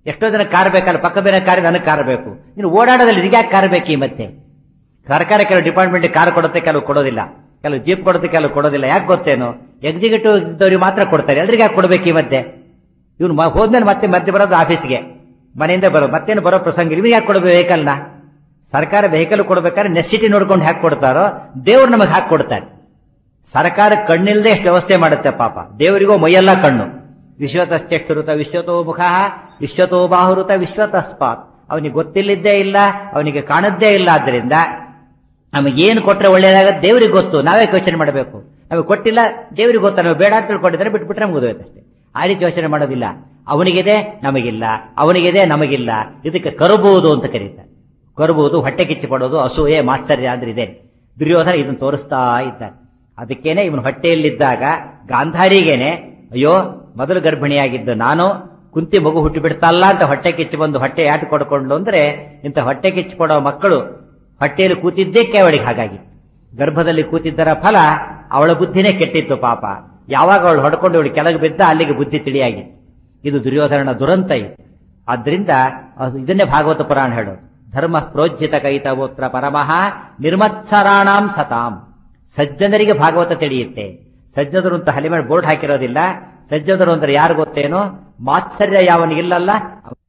ಎಷ್ಟೋ ಜನ ಕಾರ್ ಬೇಕಲ್ಲ ಪಕ್ಕ ಬೇರೆ ಕಾರ್ ನನಗೆ ಕಾರ್ ಬೇಕು ನೀನು ಓಡಾಡೋದಲ್ಲಿ ನಿನಗ್ಯಾಕೆ ಕಾರ್ ಬೇಕು ಈ ಮತ್ತೆ ಸರ್ಕಾರ ಕೆಲವು ಡಿಪಾರ್ಟ್ಮೆಂಟ್ ಕಾರ್ ಕೊಡುತ್ತೆ ಕೆಲವು ಕೊಡೋದಿಲ್ಲ ಕೆಲವು ಜೀಪ್ ಕೊಡುತ್ತೆ ಕೆಲವು ಕೊಡೋದಿಲ್ಲ ಯಾಕೆ ಗೊತ್ತೇನು ಎಕ್ಸಿಕ್ಯೂಟಿವ್ ಇದ್ದವ್ರಿಗೆ ಮಾತ್ರ ಕೊಡ್ತಾರೆ ಎಲ್ರಿಗೆ ಯಾಕೆ ಕೊಡ್ಬೇಕು ಈ ಮಧ್ಯೆ ಇವ್ನು ಮ- ಹೋದ್ಮೇಲೆ ಮತ್ತೆ ಮತ್ತೆ ಬರೋದು ಆಫೀಸ್ಗೆ ಮನೆಯಿಂದ ಬರೋ ಮತ್ತೇನು ಬರೋ ಪ್ರಸಂಗ ಇಲ್ಲ. ಇವ್ನಿಗೆ ಯಾಕೆ ಕೊಡಬೇಕು ವೆಹಿಕಲ್ನ ಸರ್ಕಾರ ವೆಹಿಕಲ್ ಕೊಡ್ಬೇಕಾದ್ರೆ ನೆಸಿಟಿ ನೋಡ್ಕೊಂಡು ಹಾಕಿ ಕೊಡ್ತಾರೋ ದೇವ್ರು ನಮಗೆ ಹಾಕಿ ಕೊಡ್ತಾರೆ ಸರ್ಕಾರ ಕಣ್ಣಿಲ್ದೆ ಎಷ್ಟು ವ್ಯವಸ್ಥೆ ಮಾಡುತ್ತೆ ಪಾಪ ದೇವರಿಗೂ ಮೈಯೆಲ್ಲ ಕಣ್ಣು ವಿಶ್ವತಶ್ಚಕ್ಷುರುತ ವಿಶ್ವತೋ ಮುಖ ವಿಶ್ವತೋ ಬಾಹುರುತ ವಿಶ್ವತಸ್ಪಾತ್ ಅವನಿಗೆ ಗೊತ್ತಿಲ್ಲಿದ್ದೇ ಇಲ್ಲ ಅವನಿಗೆ ಕಾಣದ್ದೇ ಇಲ್ಲ ಆದ್ರಿಂದ ನಮಗೇನು ಕೊಟ್ರೆ ಒಳ್ಳೇದಾಗತ್ತೆ ದೇವ್ರಿಗೆ ಗೊತ್ತು ನಾವೇ ಯೋಚನೆ ಮಾಡಬೇಕು ನಮಗೆ ಕೊಟ್ಟಿಲ್ಲ ದೇವ್ರಿಗೆ ಗೊತ್ತ ನಾವು ಬೇಡ ಅಂತ ತಿಳ್ಕೊಂಡಿದ್ರೆ ಬಿಟ್ಬಿಟ್ರೆ ನಮ್ಗೆ ಅಷ್ಟೇ ಆ ರೀತಿ ಯೋಚನೆ ಮಾಡೋದಿಲ್ಲ ಅವನಿಗಿದೆ ನಮಗಿಲ್ಲ ಅವನಿಗಿದೆ ನಮಗಿಲ್ಲ ಇದಕ್ಕೆ ಕರುಬಹುದು ಅಂತ ಕರೀತಾರೆ ಕರುಬಹುದು ಹೊಟ್ಟೆ ಕಿಚ್ಚಿ ಪಡೋದು ಅಸೂಯೆ ಮಾತ್ಸರ್ಯ ಅಂದ್ರೆ ಇದೆ ದುರ್ಯೋಧನ ಇದನ್ನು ತೋರಿಸ್ತಾ ಇದ್ದಾನೆ ಅದಕ್ಕೇನೆ ಇವನು ಹೊಟ್ಟೆಯಲ್ಲಿದ್ದಾಗ ಗಾಂಧಾರಿಗೇನೆ ಅಯ್ಯೋ ಮೊದಲು ಗರ್ಭಿಣಿಯಾಗಿದ್ದ ನಾನು ಕುಂತಿ ಮಗು ಹುಟ್ಟಿ ಬಿಡ್ತಲ್ಲ ಅಂತ ಹೊಟ್ಟೆ ಕಿಚ್ಚಿ ಬಂದು ಹೊಟ್ಟೆ ಯಾಟ ಕೊಡ್ಕೊಂಡು ಅಂದ್ರೆ ಇಂಥ ಹೊಟ್ಟೆ ಕಿಚ್ಚಿ ಕೊಡೋ ಮಕ್ಕಳು ಹೊಟ್ಟೆಯಲ್ಲಿ ಕೂತಿದ್ದೇ ಅವಳಿಗೆ ಹಾಗಾಗಿ ಗರ್ಭದಲ್ಲಿ ಕೂತಿದ್ದರ ಫಲ ಅವಳ ಬುದ್ಧಿನೇ ಕೆಟ್ಟಿತ್ತು ಪಾಪ ಯಾವಾಗ ಅವಳು ಹೊಡ್ಕೊಂಡು ಇವಳು ಕೆಳಗೆ ಬಿದ್ದ ಅಲ್ಲಿಗೆ ಬುದ್ಧಿ ತಿಳಿಯಾಗಿತ್ತು ಇದು ದುರ್ಯೋಧನನ ದುರಂತ ಇದು ಆದ್ರಿಂದ ಅದು ಇದನ್ನೇ ಭಾಗವತ ಪುರಾಣ ಹೇಳೋದು ಧರ್ಮ ಪ್ರೋಜ್ಜಿತ ಕೈತವೋತ್ರ ಪರಮಃ ನಿರ್ಮತ್ಸರಾಣಾಂ ಸತಾಂ ಸಜ್ಜನರಿಗೆ ಭಾಗವತ ತಿಳಿಯುತ್ತೆ ಸಜ್ಜನರು ಅಂತ ಹಲಿ ಮೇಲೆ ಬೋರ್ಡ್ ಹಾಕಿರೋದಿಲ್ಲ ಸಜ್ಜನರು ಅಂದ್ರೆ ಯಾರು ಗೊತ್ತೇನೋ ಮಾತ್ಸರ್ಯ ಯಾವನಿಗಿಲ್ಲಲ್ಲ